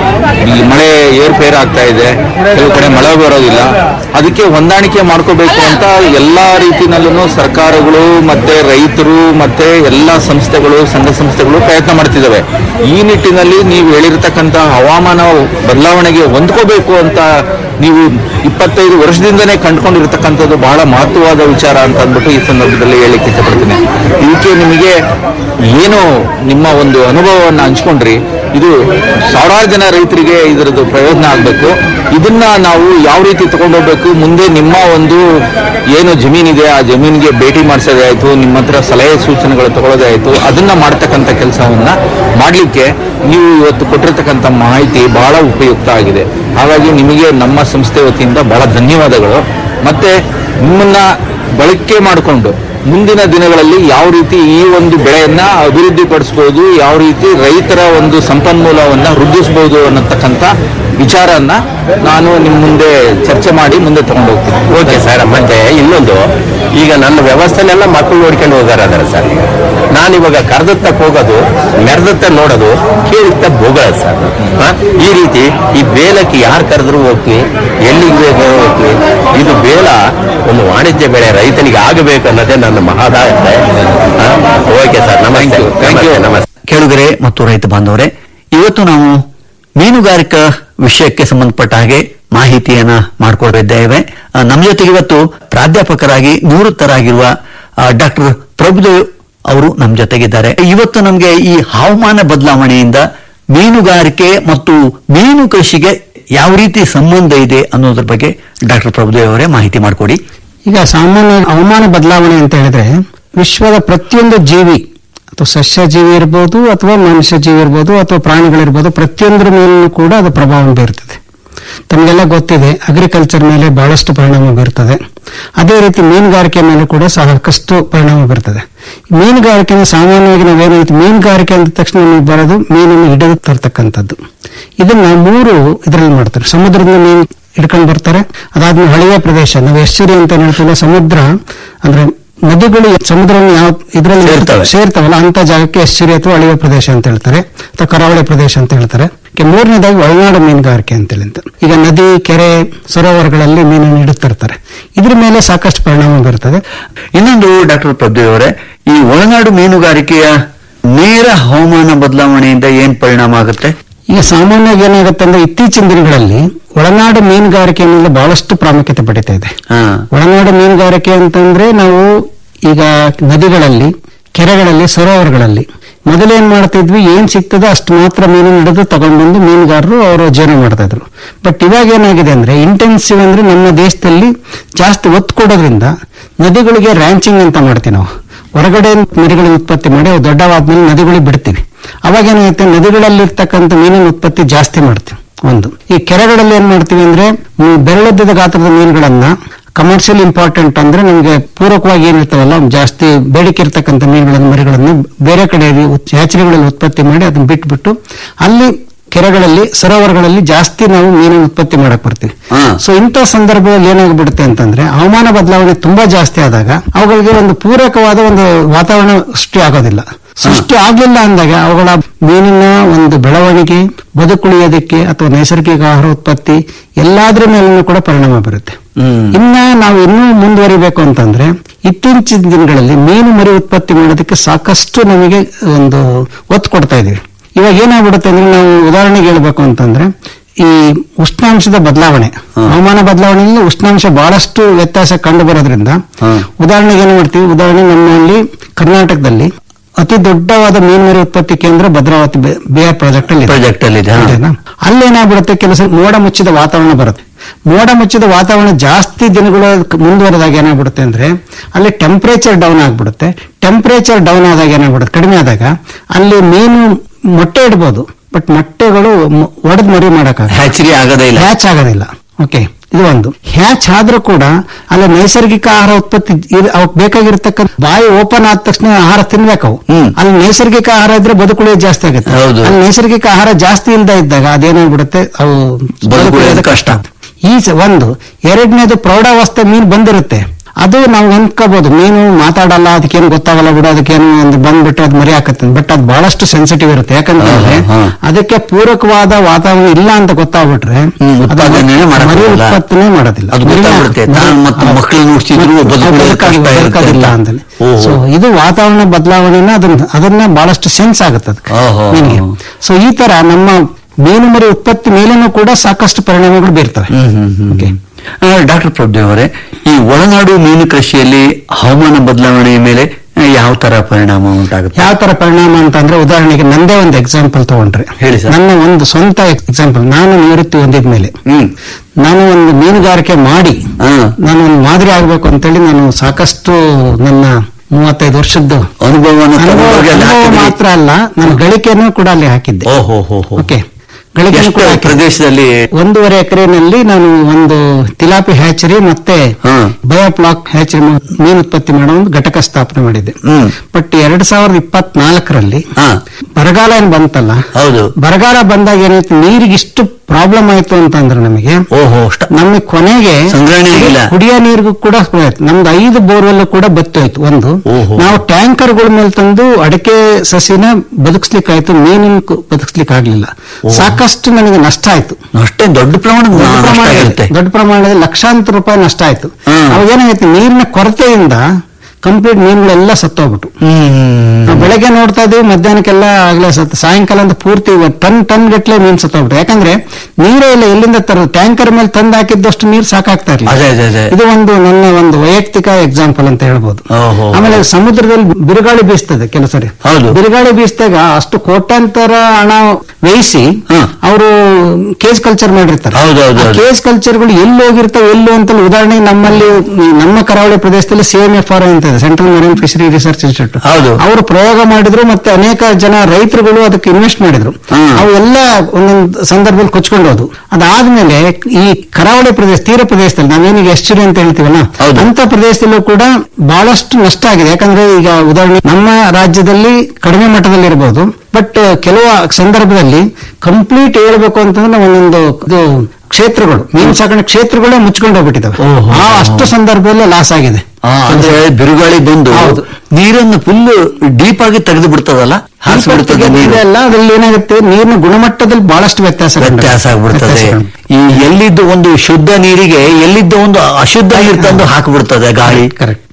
ಈ ಮಳೆ ಏರ್ಪೇರ್ ಆಗ್ತಾ ಇದೆ ಕೆಲವು ಕಡೆ ಮಳೆ ಬರೋದಿಲ್ಲ ಅದಕ್ಕೆ ಹೊಂದಾಣಿಕೆ ಮಾಡ್ಕೋಬೇಕು ಅಂತ ಎಲ್ಲಾ ರೀತಿನಲ್ಲೂ ಸರ್ಕಾರಗಳು ಮತ್ತೆ ರೈತರು ಮತ್ತೆ ಎಲ್ಲ ಸಂಸ್ಥೆಗಳು ಸಂಘ ಸಂಸ್ಥೆಗಳು ಪ್ರಯತ್ನ ಮಾಡ್ತಿದ್ದಾವೆ ಈ ನಿಟ್ಟಿನಲ್ಲಿ ನೀವು ಹೇಳಿರ್ತಕ್ಕಂಥ ಹವಾಮಾನ ಬದಲಾವಣೆಗೆ ಹೊಂದ್ಕೋಬೇಕು ಅಂತ ನೀವು ಇಪ್ಪತ್ತೈದು ವರ್ಷದಿಂದನೇ ಕಂಡುಕೊಂಡಿರ್ತಕ್ಕಂಥದ್ದು ಬಹಳ ಮಹತ್ವವಾದ ವಿಚಾರ ಅಂತ ಅಂದ್ಬಿಟ್ಟು ಈ ಸಂದರ್ಭದಲ್ಲಿ ಹೇಳಿಕ್ಕೆ ಇಷ್ಟಪಡ್ತೀನಿ ಇದಕ್ಕೆ ನಿಮಗೆ ಏನು ನಿಮ್ಮ ಒಂದು ಅನುಭವವನ್ನು ಹಂಚ್ಕೊಂಡ್ರಿ ಇದು ಸಾವಿರಾರು ಜನ ರೈತರಿಗೆ ಇದರದ್ದು ಪ್ರಯೋಜನ ಆಗಬೇಕು ಇದನ್ನ ನಾವು ಯಾವ ರೀತಿ ತಗೊಂಡೋಗ್ಬೇಕು ಮುಂದೆ ನಿಮ್ಮ ಒಂದು ಏನು ಜಮೀನಿದೆ ಆ ಜಮೀನಿಗೆ ಭೇಟಿ ಮಾಡಿಸೋದೇ ಆಯ್ತು ನಿಮ್ಮ ಹತ್ರ ಸಲಹೆ ಸೂಚನೆಗಳು ತಗೊಳ್ಳೋದೇ ಆಯ್ತು ಅದನ್ನ ಮಾಡ್ತಕ್ಕಂಥ ಕೆಲಸವನ್ನ ಮಾಡಲಿಕ್ಕೆ ನೀವು ಇವತ್ತು ಕೊಟ್ಟಿರ್ತಕ್ಕಂಥ ಮಾಹಿತಿ ಬಹಳ ಉಪಯುಕ್ತ ಆಗಿದೆ ಹಾಗಾಗಿ ನಿಮಗೆ ನಮ್ಮ ಸಂಸ್ಥೆ ವತಿಯಿಂದ ಬಹಳ ಧನ್ಯವಾದಗಳು ಮತ್ತೆ ನಿಮ್ಮನ್ನ ಬಳಕೆ ಮಾಡಿಕೊಂಡು ಮುಂದಿನ ದಿನಗಳಲ್ಲಿ ಯಾವ ರೀತಿ ಈ ಒಂದು ಬೆಳೆಯನ್ನ ಅಭಿವೃದ್ಧಿ ಪಡಿಸಬಹುದು ಯಾವ ರೀತಿ ರೈತರ ಒಂದು ಸಂಪನ್ಮೂಲವನ್ನ ವೃದ್ಧಿಸಬಹುದು ಅನ್ನತಕ್ಕಂಥ ವಿಚಾರನ್ನ ನಾನು ನಿಮ್ಮ ಮುಂದೆ ಚರ್ಚೆ ಮಾಡಿ ಮುಂದೆ ತಗೊಂಡು ಹೋಗ್ತೀನಿ ಓಕೆ ಸರ್ ಮತ್ತೆ ಇನ್ನೊಂದು ಈಗ ನನ್ನ ವ್ಯವಸ್ಥೆನೆಲ್ಲ ಮಕ್ಕಳು ನೋಡ್ಕೊಂಡು ಹೋಗಾರ ಅದರ ಸರ್ ಈಗ ನಾನು ಇವಾಗ ಕರೆದತ್ತಕ್ಕೆ ಹೋಗೋದು ಮೆರೆದತ್ತ ನೋಡೋದು ಕೇಳಿತ್ತ ಹೋಗೋದು ಸರ್ ಹಾ? ಈ ರೀತಿ ಈ ಬೇಲಕ್ಕೆ ಯಾರು ಕರೆದ್ರು ಹೋಗ್ತೀನಿ ಎಲ್ಲಿಗೆ ಬೇಕು ಹೋಗ್ತೀನಿ ಇದು ಬೇಲ ಒಂದು ವಾಣಿಜ್ಯ ಬೆಳೆ ರೈತನಿಗೆ ಆಗಬೇಕು ಅನ್ನೋದೇ ನನ್ನ ಮಹಾದಾಯತೆ ಓಕೆ ಸರ್ ನಮಸ್ತೆ Thank you. ನಮಸ್ತೆ ನಮಸ್ತೆ ಕೇಳುಗರೆ ಮತ್ತು ರೈತ ಬಾಂಧವರೇ ಇವತ್ತು ನಾವು ಮೀನುಗಾರಿಕಾ ವಿಷಯಕ್ಕೆ ಸಂಬಂಧಪಟ್ಟ ಹಾಗೆ ಮಾಹಿತಿಯನ್ನ ಮಾಡಿಕೊಂಡಿದ್ದೇವೆ ಆ, ನಮ್ಮ ಜೊತೆಗೆ ಇವತ್ತು ಪ್ರಾಧ್ಯಾಪಕರಾಗಿ ನಿವೃತ್ತರಾಗಿರುವ ಡಾಕ್ಟರ್ ಪ್ರಭುದೇವ್ ಅವರು ನಮ್ಮ ಜೊತೆಗಿದ್ದಾರೆ ಇವತ್ತು ನಮಗೆ ಈ ಹವಾಮಾನ ಬದಲಾವಣೆಯಿಂದ ಮೀನುಗಾರಿಕೆ ಮತ್ತು ಮೀನು ಕೃಷಿಗೆ ಯಾವ ರೀತಿ ಸಂಬಂಧ ಇದೆ ಅನ್ನೋದ್ರ ಬಗ್ಗೆ ಡಾಕ್ಟರ್ ಪ್ರಭುದೇವ್ ಅವರೇ ಮಾಹಿತಿ ಮಾಡಿಕೊಡಿ ಈಗ ಸಾಮಾನ್ಯ ಹವಾಮಾನ ಬದಲಾವಣೆ ಅಂತ ಹೇಳಿದ್ರೆ ವಿಶ್ವದ ಪ್ರತಿಯೊಂದು ಜೀವಿ ಅಥವಾ ಸಸ್ಯ ಜೀವಿ ಇರ್ಬೋದು ಅಥವಾ ಮನುಷ್ಯ ಜೀವಿ ಇರ್ಬೋದು ಅಥವಾ ಪ್ರಾಣಿಗಳಿರ್ಬೋದು ಪ್ರತಿಯೊಂದರ ಮೇಲೂ ಕೂಡ ಅದು ಪ್ರಭಾವ ಬೀರ್ತದೆ ತಮಗೆಲ್ಲ ಗೊತ್ತಿದೆ ಅಗ್ರಿಕಲ್ಚರ್ ಮೇಲೆ ಬಹಳಷ್ಟು ಪರಿಣಾಮ ಬೀರ್ತದೆ ಅದೇ ರೀತಿ ಮೀನುಗಾರಿಕೆ ಮೇಲೆ ಕೂಡ ಸಾಕಷ್ಟು ಪರಿಣಾಮ ಬೀರ್ತದೆ ಮೀನುಗಾರಿಕೆ ಸಾಮಾನ್ಯವಾಗಿ ನಾವೇನು ಹೇಳ್ತೀವಿ, ಮೀನುಗಾರಿಕೆ ಅಂದ ತಕ್ಷಣ ನಮಗೆ ಬರೋದು ಮೀನನ್ನು ಹಿಡಿದು ತರ್ತಕ್ಕಂಥದ್ದು ಇದನ್ನ ಮೂರು ಇದರಲ್ಲಿ ಮಾಡ್ತಾರೆ ಸಮುದ್ರದಿಂದ ಮೀನು ಹಿಡ್ಕೊಂಡು ಬರ್ತಾರೆ ಅದಾದ್ಮೇಲೆ ಹಳೆಯ ಪ್ರದೇಶ ನಾವು ಎಶ್ಚರಿ ಅಂತ ಏನ್ ಹೇಳ್ತೀವಿ ಸಮುದ್ರ ಅಂದ್ರೆ ನದಿಗಳು ಸಮುದ್ರವನ್ನು ಯಾವ ಇದರಲ್ಲಿ ಸೇರ್ತವೆ. ಸೇರ್ತಾವಲ್ಲ ಅಂತ ಜಾಗಕ್ಕೆ ಎಶ್ಚರಿ ಅಥವಾ ಅಳಿವ ಪ್ರದೇಶ ಅಂತ ಹೇಳ್ತಾರೆ ಅಥವಾ ಕರಾವಳಿ ಪ್ರದೇಶ ಅಂತ ಹೇಳ್ತಾರೆ ಕೆ ಮೂರನೇದಾಗಿ ಒಳನಾಡು ಮೀನುಗಾರಿಕೆ ಅಂತೇಳಿ ಅಂತ ಈಗ ನದಿ ಕೆರೆ ಸರೋವರಗಳಲ್ಲಿ ಮೀನನ್ನು ಇಡುತ್ತಿರ್ತಾರೆ ಇದ್ರ ಮೇಲೆ ಸಾಕಷ್ಟು ಪರಿಣಾಮ ಬೀರ್ತದೆ ಇನ್ನೊಂದು ಡಾಕ್ಟರ್ ಪ್ರಭುದೇವ್ ಅವರೇ ಈ ಒಳನಾಡು ಮೀನುಗಾರಿಕೆಯ ನೇರ ಹವಾಮಾನ ಬದಲಾವಣೆಯಿಂದ ಏನ್ ಪರಿಣಾಮ ಆಗುತ್ತೆ ಈಗ ಸಾಮಾನ್ಯವಾಗಿ ಏನಾಗುತ್ತೆ ಅಂದ್ರೆ ಇತ್ತೀಚಿನ ದಿನಗಳಲ್ಲಿ ಒಳನಾಡು ಮೀನುಗಾರಿಕೆ ಮೇಲೆ ಬಹಳಷ್ಟು ಪ್ರಾಮುಖ್ಯತೆ ಪಡಿತಾ ಇದೆ ಹಾ ಒಳನಾಡು ಮೀನುಗಾರಿಕೆ ಅಂತಂದ್ರೆ ನಾವು ಈಗ ನದಿಗಳಲ್ಲಿ ಕೆರೆಗಳಲ್ಲಿ ಸರೋವರಗಳಲ್ಲಿ ಮೊದಲೇನ್ ಮಾಡ್ತಿದ್ವಿ ಏನ್ ಸಿಗ್ತದೋ ಅಷ್ಟು ಮಾತ್ರ ಮೀನು ಹಿಡಿದು ತಗೊಂಡ್ಬಂದು ಮೀನುಗಾರರು ಅವರು ಜೀವನ ಮಾಡ್ತಾ ಇದ್ರು ಬಟ್ ಇವಾಗ ಏನಾಗಿದೆ ಅಂದ್ರೆ ಇಂಟೆನ್ಸಿವ್ ಅಂದ್ರೆ ನಮ್ಮ ದೇಶದಲ್ಲಿ ಜಾಸ್ತಿ ಒತ್ತು ಕೊಡೋದ್ರಿಂದ ನದಿಗಳಿಗೆ ರ್ಯಾಂಚಿಂಗ್ ಅಂತ ಮಾಡ್ತೀವಿ ನಾವು ಹೊರಗಡೆ ಮರಿಗಳನ್ನ ಉತ್ಪತ್ತಿ ಮಾಡಿ ಅವು ದೊಡ್ಡವಾದ್ಮೇಲೆ ನದಿಗಳಿಗೆ ಬಿಡ್ತೀವಿ ಅವಾಗ ಏನಾಗುತ್ತೆ ನದಿಗಳಲ್ಲಿರ್ತಕ್ಕಂಥ ಮೀನಿನ ಉತ್ಪತ್ತಿ ಜಾಸ್ತಿ ಮಾಡ್ತೀವಿ ಒಂದು ಈ ಕೆರೆಗಳಲ್ಲಿ ಏನ್ ಮಾಡ್ತೀವಿ ಅಂದ್ರೆ ಮ್, ಬೆರಳೆದ್ದದ ಗಾತ್ರದ ಮೀನುಗಳನ್ನ ಕಮರ್ಷಿಯಲ್ ಇಂಪಾರ್ಟೆಂಟ್ ಅಂದ್ರೆ ನಮಗೆ ಪೂರಕವಾಗಿ ಏನಿರ್ತಾವಲ್ಲ ಜಾಸ್ತಿ ಬೇಡಿಕೆ ಇರ್ತಕ್ಕಂಥ ಮೀನುಗಳನ್ನು ಮರಿಗಳನ್ನು ಬೇರೆ ಕಡೆ ಉತ್- ಹ್ಯಾಚರಿಗಳಲ್ಲಿ ಉತ್ಪತ್ತಿ ಮಾಡಿ ಅದನ್ನ ಬಿಟ್ಬಿಟ್ಟು ಅಲ್ಲಿ ಕೆರೆಗಳಲ್ಲಿ ಸರೋವರಗಳಲ್ಲಿ ಜಾಸ್ತಿ ನಾವು ಮೀನಿನ ಉತ್ಪತ್ತಿ ಮಾಡಕ್ ಬರ್ತೀವಿ ಹಾ. ಸೊ ಇಂಥ ಸಂದರ್ಭದಲ್ಲಿ ಏನಾಗ್ಬಿಡುತ್ತೆ ಅಂತಂದ್ರೆ ಹವಾಮಾನ ಬದಲಾವಣೆ ತುಂಬಾ ಜಾಸ್ತಿ ಆದಾಗ ಅವುಗಳಿಗೆ ಒಂದು ಪೂರಕವಾದ ಒಂದು ವಾತಾವರಣ ಸೃಷ್ಟಿ ಆಗೋದಿಲ್ಲ ಸೃಷ್ಟಿ ಆಗ್ಲಿಲ್ಲ ಅಂದಾಗ ಅವುಗಳ ಮೀನಿನ ಒಂದು ಬೆಳವಣಿಗೆ ಬದುಕುಳಿಯೋದಕ್ಕೆ ಅಥವಾ ನೈಸರ್ಗಿಕ ಆಹಾರ ಉತ್ಪತ್ತಿ ಎಲ್ಲಾದ್ರ ಮೇಲೂ ಕೂಡ ಪರಿಣಾಮ ಬೀರುತ್ತೆ ಹ್ಮ್. ಇನ್ನ ನಾವು ಇನ್ನೂ ಮುಂದುವರಿಬೇಕು ಅಂತಂದ್ರೆ ಇತ್ತೀಚಿನ ದಿನಗಳಲ್ಲಿ ಮೀನು ಮರಿ ಉತ್ಪತ್ತಿ ಮಾಡೋದಕ್ಕೆ ಸಾಕಷ್ಟು ನಮಗೆ ಒಂದು ಒತ್ತು ಕೊಡ್ತಾ ಇದೀವಿ ಇವಾಗ ಏನಾಗ್ಬಿಡುತ್ತೆ ಅಂದ್ರೆ ನಾವು ಉದಾಹರಣೆಗೆ ಹೇಳ್ಬೇಕು ಅಂತಂದ್ರೆ ಈ ಉಷ್ಣಾಂಶದ ಬದಲಾವಣೆ ಹವಾಮಾನ ಬದಲಾವಣೆಯಲ್ಲಿ ಉಷ್ಣಾಂಶ ಬಹಳಷ್ಟು ವ್ಯತ್ಯಾಸ ಕಂಡು ಬರೋದ್ರಿಂದ ಹ್ಮ್. ಉದಾಹರಣೆಗೆ ಏನು ಮಾಡ್ತೀವಿ ಉದಾಹರಣೆ ನಮ್ಮಲ್ಲಿ ಕರ್ನಾಟಕದಲ್ಲಿ ಅತಿ ದೊಡ್ಡವಾದ ಮೀನುಮರಿ ಉತ್ಪತ್ತಿ ಕೇಂದ್ರ ಭದ್ರಾವತಿ ಬೇರ್ ಪ್ರಾಜೆಕ್ಟ್ ಅಲ್ಲಿ ಇದೆ. ಪ್ರಾಜೆಕ್ಟ್ ಅಲ್ಲಿ ಇದೆ, ಹಾ. ಇದೆನಾ? ಅಲ್ಲೇನಾಗ್ಬಿಡುತ್ತೆ ಕೆಲಸ ಮೋಡ ಮುಚ್ಚಿದ ವಾತಾವರಣ ಬರುತ್ತೆ ಮೋಡ ಮುಚ್ಚಿದ ವಾತಾವರಣ ಜಾಸ್ತಿ ದಿನಗಳು ಕ- ಮುಂದುವರೆದಾಗ ಏನಾಗ್ಬಿಡುತ್ತೆ ಅಂದ್ರೆ ಅಲ್ಲಿ ಟೆಂಪರೇಚರ್ ಡೌನ್ ಆಗ್ಬಿಡುತ್ತೆ ಟೆಂಪರೇಚರ್ ಡೌನ್ ಆದಾಗ ಏನಾಗ್ಬಿಡುತ್ತೆ ಕಡಿಮೆ ಆದಾಗ ಅಲ್ಲಿ ಮೀನು ಮೊಟ್ಟೆ ಇಡ್ಬೋದು ಬಟ್ ಮೊಟ್ಟೆಗಳು ಒಡೆದ್ ಮರಿ ಮಾಡಕ್ಕಾಗ ಹ್ಯಾಚರಿ ಆಗೋದೇ ಇಲ್ಲ ಹ್ಯಾಚ್ ಆಗೋದಿಲ್ಲ ಓಕೆ ಇದು ಒಂದು ಹ್ಯಾಚ್ ಆದ್ರೂ ಕೂಡ ಅಲ್ಲಿ ನೈಸರ್ಗಿಕ ಆಹಾರ ಉತ್ಪತ್ತಿ ಇರ್- ಅವಕ್ ಬೇಕಾಗಿರ್ತಕ್ಕಂಥ ಬಾಯಿ ಓಪನ್ ಆದ ತಕ್ಷಣ ಆಹಾರ ತಿನ್ಬೇಕು ಅವು ಹ್ಮ್. ಅಲ್ಲಿ ನೈಸರ್ಗಿಕ ಆಹಾರ ಇದ್ರೆ ಬದುಕುಳಿಯೋದು ಜಾಸ್ತಿ ಆಗುತ್ತೆ ಹೌದು. ಅಲ್ಲಿ ನೈಸರ್ಗಿಕ ಆಹಾರ ಜಾಸ್ತಿ ಇಲ್ದ ಇದ್ದಾಗ ಅದೇನಾಗ್ಬಿಡುತ್ತೆ ಅವು ಬದುಕುಳಿಯೋದು ಕಷ್ಟ. ಈ ಸ- ಒಂದು ಎರಡನೇದು ಪ್ರೌಢಾವಸ್ಥೆ ಮೀನು ಬಂದಿರುತ್ತೆ ಅದು ನಾವು ಅಂದ್ಕೋಬಹುದು ಮೀನು ಮಾತಾಡಲ್ಲ ಅದಕ್ಕೇನು ಗೊತ್ತಾಗಲ್ಲ ಬಿಡು ಅದಕ್ಕೇನು ಒಂದು ಬಂದ್ಬಿಟ್ಟು ಅದು ಮರಿ ಹಾಕತ್ತೆ ಬಟ್ ಅದು ಬಹಳಷ್ಟು ಸೆನ್ಸಿಟಿವ್ ಇರುತ್ತೆ ಯಾಕಂತಂದ್ರೆ ಹಾ, ಹಾ. ಅದಕ್ಕೆ ಪೂರಕವಾದ ವಾತಾವರಣ ಇಲ್ಲ ಅಂತ ಗೊತ್ತಾಗ್ಬಿಟ್ರೆ ಹ್ಮ್, ಅದು ಉತ್ಪಾದನೆನೇ ಮಾಡಕ್ ಮರಿ ಬರಲ್ಲ. ಉತ್ಪತ್ತಿನೇ ಮಾಡೋದಿಲ್ಲ ಅದು ಗೊತ್ತಾಗ್ಬಿಡುತ್ತೆ. ಮರಿ- ತಾನು ಮತ್ತು ಹೌದು. ಮಕ್ಕಳನ್ನು ಹುಟ್ಟಿಸಿದ್ರು ಮತ್ತು ಬದುಕುಳಿಯೋದು ಕಷ್ಟ ಬದುಕಾಗಿ- ಇರುತ್ತೆ ಬದುಕೋದಿಲ್ಲ ಅಂತ. ಅಂತಲೇ ಓಹೋ. ಸೊ ಇದು ವಾತಾವರಣ ಬದಲಾವಣೆನ ಅದನ್ನ ಅದನ್ನ ಬಹಳಷ್ಟು ಸೆನ್ಸ್ ಆಗುತ್ತೆ ಅದಕ್ಕೆ ಓಹೋ. ಮೀನಿಗೆ ಸೊ ಈ ತರ ನಮ್ಮ ಮೀನು ಮರಿ ಉತ್ಪತ್ತಿ ಮೇಲೇನೂ ಕೂಡ ಸಾಕಷ್ಟು ಪರಿಣಾಮಗಳು ಬೀರ್ತವೆ ಹ್ಮ್, ಹ್ಮ್, ಹ್ಮ್. ಓಕೆ ಆ, ಡಾಕ್ಟರ್ ಪ್ರಭುದೇವ್ ಅವರೇ ಈ ಒಳನಾಡು ಮೀನು ಕೃಷಿಯಲ್ಲಿ ಹವಾಮಾನ ಬದಲಾವಣೆಯ ಮೇಲೆ ಆ, ಯಾವ ತರ ಪರಿಣಾಮ ಉಂಟಾಗುತ್ತೆ ಯಾವ ತರ ಪರಿಣಾಮ ಅಂತಂದ್ರೆ ಉದಾಹರಣೆಗೆ ನಂದೇ ಒಂದು ಎಕ್ಸಾಂಪಲ್ ತಗೊಂಡ್ರೆ ಹೇಳಿ ಸರ್. ನನ್ನ ಒಂದು ಸ್ವಂತ ಎಕ್ಸಾಂಪಲ್ ನಾನು ನಿವೃತ್ತಿ ಹೊಂದಿದ್ಮೇಲೆ ಹ್ಮ್ ನಾನು ಒಂದು ಮೀನುಗಾರಿಕೆ ಮಾಡಿ ಹಾ. ನಾನು ಒಂದು ಮಾದರಿ ಆಗ್ಬೇಕು ಅಂತೇಳಿ ನಾನು ಸಾಕಷ್ಟು ನನ್ನ ಮೂವತ್ತೈದು ವರ್ಷದ್ದು ಅನುಭವವನ್ನು ಅನುಭವ ತಗೊಂಡೋಗಿ ಅಲ್ಲಿ ಅನುಭವ ಹಾಕಿದ್ರಿ. ಮಾತ್ರ ಅಲ್ಲ ನನ್ನ ಗಳಿಕೆಯನ್ನು ಕೂಡ ಅಲ್ಲಿ ಹಾಕಿದ್ದೆ ಓಹೋ ಹೋ ಹೋ ಓಕೆ ಗಳಿಕೆಯನ್ನು ಎಷ್ಟು ಕೂಡ ಹಾಕಿದ್ದೆ. ಪ್ರದೇಶದಲ್ಲಿ ಒಂದೂವರೆ ಎಕರೆನಲ್ಲಿ ನಾನು ಒಂದು ತಿಲಾಪಿ ಹ್ಯಾಚರಿ ಮತ್ತೆ ಹಾ. ಬಯೋಪ್ಲಾಕ್ ಹ್ಯಾಚರಿ ಮೀನು ಉತ್ಪತ್ತಿ ಮಾಡೋ ಒಂದು ಘಟಕ ಸ್ಥಾಪನೆ ಮಾಡಿದ್ದೆ ಹ್ಮ್. ಬಟ್ ಎರಡ್ ಸಾವಿರದ ಇಪ್ಪತ್ನಾಲ್ಕರಲ್ಲಿ ಹಾ ಬರಗಾಲ ಏನ್ ಬಂತಲ್ಲ ಹೌದು ಬರಗಾಲ ಬಂದಾಗ ಏನಾಯ್ತು ನೀರಿಗೆ ಇಷ್ಟು ಪ್ರಾಬ್ಲಮ್ ಆಯ್ತು ಅಂತಂದ್ರೆ ನಮಗೆ ಓಹೋ ಅಷ್ಟ ನಮಗೆ ಕೊನೆಗೆ ಸಂಗ್ರಹಣೆ ಆಗಿಲ್ಲ. ಕುಡಿಯೋ ನೀರಿಗೂ ಕೂಡ ಹೋಯ್ತು ನಮ್ದು ಐದು ಬೋರ್ವೆಲ್ ಕೂಡ ಬತ್ತೋಯ್ತು ಒಂದು ಓಹೋ. ನಾವು ಟ್ಯಾಂಕರ್ಗಳ ಮೇಲೆ ತಂದು ಅಡಿಕೆ ಸಸಿನ ಬದುಕಿಸ್ಲಿಕ್ಕಾಯ್ತು ಮೀನಿನ ಕು- ಬದುಕಿಸ್ಲಿಕ್ಕೆ ಆಗ್ಲಿಲ್ಲ ಸಾಕಷ್ಟು ನನಗೆ ನಷ್ಟ ಆಯ್ತು ಅಷ್ಟೇ ದೊಡ್ಡ ಪ್ರಮಾಣದ ದೊಡ್ಡ ನಷ್ಟ ಪ್ರಮಾಣದಲ್ಲಿ- ಆಗುತ್ತೆ ದೊಡ್ಡ ಪ್ರಮಾಣದಲ್ಲಿ ಲಕ್ಷಾಂತರ ರೂಪಾಯಿ ನಷ್ಟ ಆಯ್ತು ಹ್ಮ್. ಅವಾಗ ಏನಾಗೈತೆ ನೀರಿನ ಕೊರತೆಯಿಂದ ಕಂಪ್ಲೀಟ್ ಮೀನುಗಳೆಲ್ಲ ಸತ್ತೋಗ್ಬಿಟ್ಟು ಹ್ಮ್ ನಾವು ಬೆಳಗ್ಗೆ ನೋಡ್ತಾ ಇದೀವಿ ಮಧ್ಯಾಹ್ನಕ್ಕೆಲ್ಲ ಆಗ್ಲೇ ಸತ್ತು ಸಾಯಂಕಾಲ ಅಂತ ಪೂರ್ತಿ ಟನ್ ಟನ್ ಗಟ್ಲೆ ಮೀನ್ ಸತ್ತೋಗ್ಬಿಟ್ಟು ಯಾಕಂದ್ರೆ ನೀರೇ ಇಲ್ಲ ಎಲ್ಲಿಂದ ತರೋದು ಟ್ಯಾಂಕರ್ ಮೇಲೆ ತಂದು ಹಾಕಿದ್ದಷ್ಟು ನೀರು ಸಾಕಾಗ್ತಾ ಇರಲಿಲ್ಲ ಅದೇ ಅದೇ ಅದೇ ಇದು ಒಂದು ನನ್ನ ಒಂದು ವೈಯಕ್ತಿಕ ಎಕ್ಸಾಂಪಲ್ ಅಂತ ಹೇಳ್ಬೋದು ಓಹೋ. ಆಮೇಲೆ ಸಮುದ್ರದಲ್ಲಿ ಬಿರುಗಾಳಿ ಬೀಸ್ತದೆ ಕೆಲವು ಸರಿ ಹೌದು. ಬಿರುಗಾಳಿ ಬೀಸಿದಾಗ ಅಷ್ಟು ಕೋಟ್ಯಾಂತರ ಹಣ ವ್ಯಯಿಸಿ ಹ. ಅವರು ಕೇಸ್ ಕಲ್ಚರ್ ಮಾಡಿರ್ತಾರೆ ಹೌದು, ಹೌದು, ಹೌದು. ಕೇಸ್ ಕಲ್ಚರ್ಗಳು ಎಲ್ಲಿ ಹೋಗಿರ್ತಾವೆ ಎಲ್ಲೋ ಅಂತ ಉದಾಹರಣೆಗೆ ನಮ್ಮಲ್ಲಿ ಈ ನಮ್ಮ ಕರಾವಳಿ ಪ್ರದೇಶದಲ್ಲಿ ಸಿ ಎಂ ಎಫ್ ಆರ್ ಅಂತ ಇದೆ central marine fishery research institute ಹೌದು. ಅವರು ಪ್ರಯೋಗ ಮಾಡಿದ್ರು ಮತ್ತೆ ಅನೇಕ ಜನ ರೈತರುಗಳು ಅದಕ್ಕೆ ಇನ್ವೆಸ್ಟ್ ಮಾಡಿದ್ರು ಹ್ಮ್. ಅವು ಎಲ್ಲ ಒಂದೊಂದು ಸಂದರ್ಭದಲ್ಲಿ ಕೊಚ್ಕೊಂಡು ಹೋದ್ವು ಅದಾದ್ಮೇಲೆ ಈ ಕರಾವಳಿ ಪ್ರದೇಶ ತೀರ ಪ್ರದೇಶದಲ್ಲಿ ನಾವೇನಿಗೆ ಎಸ್ಚುರಿ ಅಂತ ಹೇಳ್ತೀವಲ್ಲ ಹೌದು. ಅಂತ ಪ್ರದೇಶದಲ್ಲೂ ಕೂಡ ಬಹಳಷ್ಟು ನಷ್ಟ ಆಗಿದೆ ಯಾಕಂದ್ರೆ ಈಗ ಉದಾಹರಣೆ ನಮ್ಮ ರಾಜ್ಯದಲ್ಲಿ ಕಡಿಮೆ ಮಟ್ಟದಲ್ಲಿ ಇರಬಹುದು ಬಟ್ ಕೆಲವು ಸಂದರ್ಭದಲ್ಲಿ ಕಂಪ್ಲೀಟ್ ಹೇಳ್ಬೇಕು ಅಂತಂದ್ರೆ ಒಂದೊಂದು ಇದು ಕ್ಷೇತ್ರಗಳು ಮೀನು ಸಾಕಣೆ ಕ್ಷೇತ್ರಗಳೇ ಮುಚ್ಕೊಂಡು ಹೋಗ್ಬಿಟ್ಟಿದ್ದಾವೆ ಓಹೋ. ಆ ಅಷ್ಟು ಸಂದರ್ಭದಲ್ಲಿ ಲಾಸ್ ಆಗಿದೆ ಆ, ಅಂದ್ರೆ ಬಿರುಗಾಳಿ ಬಂದು ಹೌದು. ನೀರನ್ನು ಫುಲ್ ಡೀಪ್ ಆಗಿ ತೆಗೆದು ಬಿಡ್ತದಲ್ಲ ಹಾರಿಸಿ ಬಿಡ್ತದೆ ನೀರು ಅಲ್ಲ ಅದ್ರಲ್ಲಿ ಏನಾಗುತ್ತೆ ನೀರಿನ ಗುಣಮಟ್ಟದಲ್ಲಿ ಬಹಳಷ್ಟು ವ್ಯತ್ಯಾಸ ಕಂಡು- ವ್ಯತ್ಯಾಸ ಆಗ್ಬಿಡ್ತದೆ ವ್ಯತ್ಯಾಸ ಕಂಡು. ಈ ಎಲ್ಲಿದ್ದು ಒಂದು ಶುದ್ಧ ನೀರಿಗೆ ಎಲ್ಲಿದ್ದ ಒಂದು ಅಶುದ್ಧ ನೀರು ತಂದು ಹಾಕಿಬಿಡ್ತದೆ ಗಾಳಿ Correct.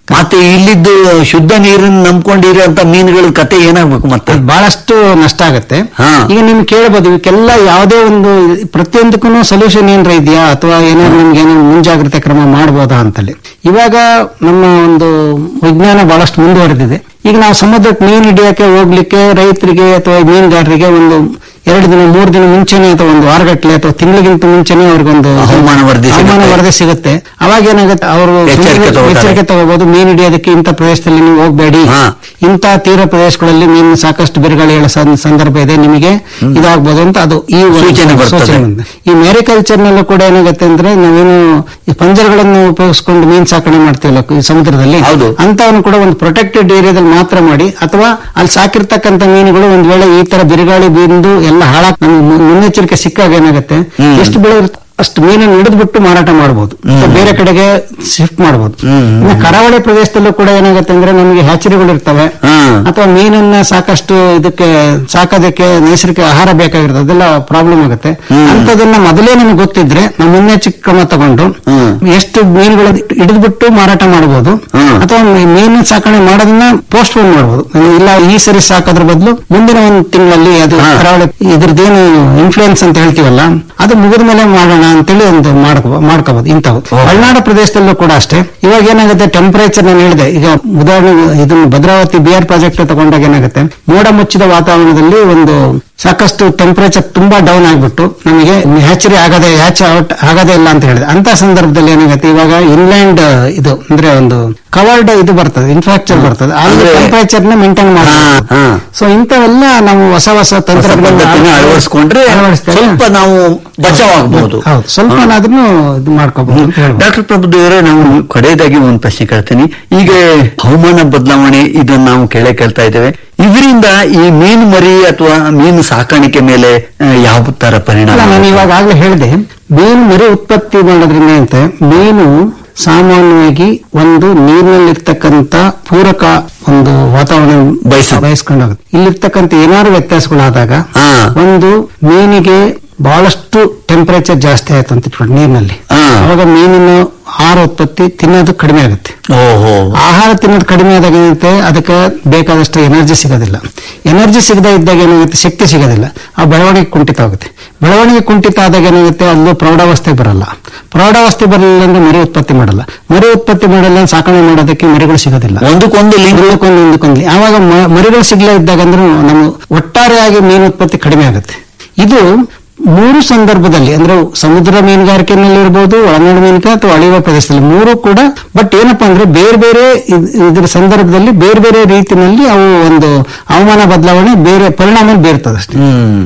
ಮತ್ತೆ ಇಲ್ಲಿದ್ದು ಶುದ್ಧ ನೀರನ್ನು ನಂಬ್ಕೊಂಡಿರೋಂತ ಮೀನುಗಳ ಕತೆ ಏನಾಗ್ಬೇಕು ಮತ್ತೆ ಅದು ಬಹಳಷ್ಟು ನಷ್ಟ ಆಗುತ್ತೆ ಹಾ. ಈಗ ನಿಮ್ಗೆ ಕೇಳಬಹುದು ಇವಕ್ಕೆಲ್ಲ ಯಾವುದೇ ಒಂದು ಪ್ರತಿಯೊಂದಕ್ಕೂ ಸೊಲ್ಯೂಷನ್ ಏನ್ರ ಇದೆಯಾ ಅಥವಾ ಏನಾದ್ರು ನಿಮ್ಗೆ ಏನೋ ಮುಂಜಾಗ್ರತೆ ಕ್ರಮ ಮಾಡಬಹುದಾ ಅಂತಲ್ಲಿ ಇವಾಗ ನಮ್ಮ ಒಂದು ವಿಜ್ಞಾನ ಬಹಳಷ್ಟು ಮುಂದುವರೆದಿದೆ ಈಗ ನಾವು ಸಮುದ್ರಕ್ಕೆ ಮೀನು ಹಿಡಿಯಕ್ಕೆ ಹೋಗ್ಲಿಕ್ಕೆ ರೈತರಿಗೆ ಅಥವಾ ಮೀನುಗಾರರಿಗೆ ಒಂದು ಎರಡು ದಿನ ಮೂರು ದಿನ ಮುಂಚೆನೆ ಅಥವಾ ಒಂದು ವಾರಗಟ್ಟಲೆ ಅಥವಾ ತಿಂಗಳಿಗಿಂತ ಮುಂಚೆನೆ ಅವ್ರಿಗೊಂದು ಹವಾಮಾನ ವರದಿ ಸಿಗುತ್ತೆ. ಹವಾಮಾನ ವರದಿ ಸಿಗುತ್ತೆ ಅವಾಗ ಏನಾಗುತ್ತೆ ಅವರು ಎಚ್ಚರಿಕೆ ತಗೋತಾರೆ. ಎಚ್ಚರಿಕೆ ತಗೋಬಹುದು ಮೀನು ಹಿಡಿಯೋದಕ್ಕೆ ಇಂಥ ಪ್ರದೇಶದಲ್ಲಿ ನೀವು ಹೋಗಬೇಡಿ ಹಾ. ಇಂಥ ತೀರ ಪ್ರದೇಶಗಳಲ್ಲಿ ಮೀನು ಸಾಕಷ್ಟು ಬಿರುಗಾಳಿ ಹೇಳೋ ಸಂ- ಸಂದರ್ಭ ಇದೆ ನಿಮಗೆ ಇದಾಗಬಹುದು ಅಂತ ಅದು ಈ ಒಂದು ಸೂಚನೆ ಬರ್ತದೆ. ಸೂಚನೆ ಬಂದಿದೆ. ಈ ಮ್ಯಾರಿಕಲ್ಚರ್ ನಲ್ಲೂ ಕೂಡ ಏನಾಗುತ್ತೆ ಅಂದ್ರೆ ನಾವೇನು ಈ ಪಂಜರಗಳನ್ನು ಉಪಯೋಗಿಸ್ಕೊಂಡು ಮೀನು ಸಾಕಣೆ ಮಾಡ್ತೀವಲ್ಲ ಈ ಸಮುದ್ರದಲ್ಲಿ ಹೌದು. ಅಂತವನ್ನು ಕೂಡ ಒಂದು ಪ್ರೊಟೆಕ್ಟೆಡ್ ಏರಿಯಾದಲ್ಲಿ ಮಾತ್ರ ಮಾಡಿ ಅಥವಾ ಅಲ್ಲಿ ಸಾಕಿರ್ತಕ್ಕಂಥ ಮೀನುಗಳು ಒಂದ್ ವೇಳೆ ಈ ತರ ಬಿರುಗಾಳಿ ಬಿಂದು ಎಲ್ಲ ಹಾಳಾಗ್ ನಮ್ಗೆ ಮು- ಮುನ್ನೆಚ್ಚರಿಕೆ ಸಿಕ್ಕಾಗ ಏನಾಗುತ್ತೆ ಹ್ಮ್. ಎಷ್ಟು ಬೆಳೆ ಇರುತ್ತೆ ಅಷ್ಟು ಮೀನನ್ನು ಹಿಡಿದ್ಬಿಟ್ಟು ಮಾರಾಟ ಮಾಡಬಹುದು ಬೇರೆ ಕಡೆಗೆ ಶಿಫ್ಟ್ ಮಾಡಬಹುದು ಹ್ಮ್. ಇನ್ನು ಕರಾವಳಿ ಪ್ರದೇಶದಲ್ಲೂ ಕೂಡ ಏನಾಗುತ್ತೆ ಅಂದ್ರೆ ನಮಗೆ ಹ್ಯಾಚರಿಗಳು ಇರ್ತವೆ ಹ್ಮ್. ಅಥವಾ ಮೀನನ್ನ ಸಾಕಷ್ಟು ಇದಕ್ಕೆ ಸಾಕೋದಕ್ಕೆ ನೈಸರ್ಗಿಕ ಆಹಾರ ಬೇಕಾಗಿರುತ್ತೆ ಅದೆಲ್ಲ ಪ್ರಾಬ್ಲಮ್ ಆಗುತ್ತೆ ಅಂತದನ್ನ ಮೊದಲೇ ನಮ್ಗೆ ಗೊತ್ತಿದ್ರೆ ನಾವು ಮುನ್ನೆಚ್ಚರಿಕೆ ಕ್ರಮ ತಗೊಂಡು ಹ್ಮ್. ಎಷ್ಟು ಮೀನುಗಳು ಹಿಡಿದ್ಬಿಟ್ಟು ಮಾರಾಟ ಮಾಡಬಹುದು ಹ್ಮ್. ಅಥವಾ ಮೀ- ಮೀನು ಸಾಕಣೆ ಮಾಡೋದನ್ನ ಪೋಸ್ಟ್ ಪೋನ್ ಮಾಡಬಹುದು ಇಲ್ಲ ಈ ಸರಿ ಸಾಕೋದ್ರ ಬದಲು ಮುಂದಿನ ಒಂದು ತಿಂಗಳಲ್ಲಿ ಅದು ಹಾ. ಕರಾವಳಿ ಇದ್ರದ್ದೇನು ಇನ್ಫ್ಲೂಯೆನ್ಸ್ ಅಂತ ಹೇಳ್ತೀವಲ್ಲ ಅದು ಮುಗಿದ ಮೇಲೆ ಮಾಡೋಣ ಅಂತೇಳಿ ಒಂದು ಮಾಡ್ಕೋ ಮಾಡ್ಕೋಬಹುದು ಇಂಥವು ಓಹೋ. ಮಲೆನಾಡು ಪ್ರದೇಶದಲ್ಲೂ ಕೂಡ ಅಷ್ಟೇ ಇವಾಗ ಏನಾಗುತ್ತೆ ಟೆಂಪರೇಚರ್ ನಾನು ಹೇಳಿದೆ ಈಗ ಉದಾಹರಣೆ ಇದನ್ನು ಭದ್ರಾವತಿ ಬಿ ಆರ್ ಪ್ರಾಜೆಕ್ಟ್ ತಗೊಂಡಾಗ ಏನಾಗುತ್ತೆ ಮೋಡ ಮುಚ್ಚಿದ ವಾತಾವರಣದಲ್ಲಿ ಒಂದು ಸಾಕಷ್ಟು ಟೆಂಪರೇಚರ್ ತುಂಬಾ ಡೌನ್ ಆಗ್ಬಿಟ್ಟು ನಮಗೆ ಹ್ಯಾಚರಿ ಆಗದೆ ಹ್ಯಾಚ್ ಔಟ್ ಆಗದೇ ಇಲ್ಲ ಅಂತ ಹೇಳಿದೆ ಅಂತ ಸಂದರ್ಭದಲ್ಲಿ ಏನಾಗುತ್ತೆ ಇವಾಗ ಇನ್ಲ್ಯಾಂಡ್ ಇದು ಅಂದ್ರೆ ಒಂದು ಕವರ್ಡ್ ಇದು ಬರ್ತದೆ ಇನ್ಫ್ರಾಸ್ಟ್ರಕ್ಚರ್ ಬರ್ತದೆ ಅಲ್ಲಿ ಅಂದ್ರೆ- ಟೆಂಪರೇಚರ್ ನ ಮೇಂಟೈನ್ ಹಾ, ಮಾಡಬಹುದು ಹಾ. ಸೊ ಇಂಥವೆಲ್ಲ ನಾವು ಹೊಸ ಹೊಸ ಹೊಸ ತಂತ್ರಜ್ಞಾನ ಪದ್ಧತಿನ ಅಳವಡಿಸ್ಕೊಂಡ್ರೆ ಅಳವಡಿಸ್ತಾರೆ. ಸ್ವಲ್ಪ ನಾವು ಬಚಾವಾಗಬಹುದು ಹೌದು ಸ್ವಲ್ಪನಾದ್ರೂ ಇದು ಮಾಡ್ಕೋಬಹುದು ಅಂತ ಹೇಳ್ಬೋದು ಡಾಕ್ಟರ್ ಪ್ರಭುದೇವರೇ ನಾವು ಕಡೆಯದಾಗಿ ಒಂದು ಪ್ರಶ್ನೆ ಕೇಳ್ತೀನಿ ಈಗ ಹವಾಮಾನ ಬದಲಾವಣೆ ಇದನ್ನ ನಾವು ಕೇಳೇ ಕೇಳ್ತಾ ಇದ್ದೇವೆ ಇದರಿಂದ ಈ ಮೀನು ಮರಿ ಅಥವಾ ಮೀನು ಸಾಕಾಣಿಕೆ ಮೇಲೆ ಆ, ಯಾವ ತರ ಪರಿಣಾಮ ಅಲ್ಲ ನಾನು ಇವಾಗ ಆಗ್ಲೇ ಹೇಳಿದೆ ಮೀನು ಮರಿ ಉತ್ಪತ್ತಿ ಮಾಡೋದ್ರಿಂದ ಅಂತ ಮೀನು ಸಾಮಾನ್ಯವಾಗಿ ಒಂದು ನೀರಿನಲ್ಲಿರ್ತಕ್ಕಂಥ ಪೂರಕ ಒಂದು ವಾತಾವರಣ ಬಯಸ- ಬಯಸ್ಕೊಂಡಾಗುತ್ತೆ ಇಲ್ಲಿರ್ತಕ್ಕಂಥ ಏನಾದ್ರು ವ್ಯತ್ಯಾಸಗಳಾದಾಗ ಹಾ. ಒಂದು ಮೀನಿಗೆ ಬಹಳಷ್ಟು ಟೆಂಪರೇಚರ್ ಜಾಸ್ತಿ ಆಯ್ತು ಅಂತ ಇಟ್ಕೊಳ್ಳಿ ನೀರಿನಲ್ಲಿ ಹಾ. ಅವಾಗ ಮೀನಿನ ಆಹಾರ ಉತ್ಪತ್ತಿ ತಿನ್ನೋದು ಕಡಿಮೆ ಆಗುತ್ತೆ ಓಹೋ ಆಹಾರ ತಿನ್ನೋದು ಕಡಿಮೆ ಆದಾಗ ಏನಾಗುತ್ತೆ ಅದಕ್ಕೆ ಬೇಕಾದಷ್ಟು ಎನರ್ಜಿ ಸಿಗೋದಿಲ್ಲ ಎನರ್ಜಿ ಸಿಗದೇ ಇದ್ದಾಗ ಏನಾಗುತ್ತೆ ಶಕ್ತಿ ಸಿಗೋದಿಲ್ಲ ಆ ಬೆಳವಣಿಗೆ ಕುಂಠಿತ ಆಗುತ್ತೆ ಬೆಳವಣಿಗೆ ಕುಂಠಿತ ಆದಾಗ ಏನಾಗುತ್ತೆ ಅಲ್ಲೂ ಪ್ರೌಢಾವಸ್ಥೆ ಬರಲ್ಲ ಪ್ರೌಢಾವಸ್ಥೆ ಬರಲಿಲ್ಲ ಅಂದ್ರೆ ಮರಿ ಉತ್ಪತ್ತಿ ಮಾಡಲ್ಲ ಮರಿ ಉತ್ಪತ್ತಿ ಮಾಡಲ್ಲ ಅಂದ್ರೆ ಸಾಕಣೆ ಮಾಡೋದಕ್ಕೆ ಮರಿಗಳು ಸಿಗೋದಿಲ್ಲ ಒಂದಕ್ಕೊಂದು ಲಿಂಕ್ ಒಂದಕ್ಕೊಂದು ಒಂದಕ್ಕೊಂದು ಆವಾಗ ಮ- ಮರಿಗಳು ಸಿಗ್ಲೇ ಇದ್ದಾಗ ಅಂದ್ರೆ ನಮ್ಮ ಒಟ್ಟಾರೆಯಾಗಿ ಮೀನು ಉತ್ಪತ್ತಿ ಕಡಿಮೆ ಆಗುತ್ತೆ ಇದು ಮೂರು ಸಂದರ್ಭದಲ್ಲಿ ಅಂದ್ರೆ ಸಮುದ್ರ ಮೀನುಗಾರಿಕೆನಲ್ಲಿ ಇರ್ಬೋದು ಒಳನಾಡು ಮೀನುಗಾರಿಕೆ ಅಥವಾ ಅಳಿವ ಪ್ರದೇಶದಲ್ಲಿ ಮೂರು ಕೂಡ ಬಟ್ ಏನಪ್ಪಾ ಅಂದ್ರೆ ಬೇರೆ ಬೇರೆ ಇದ್- ಇದ್ರ ಸಂದರ್ಭದಲ್ಲಿ ಬೇರೆ ಬೇರೆ ರೀತಿಯಲ್ಲಿ ಅವು ಒಂದು ಹವಾಮಾನ ಬದಲಾವಣೆ ಬೇರೆ ಪರಿಣಾಮ ಬೀರ್ತದೆ ಅಷ್ಟೇ ಹ್ಮ್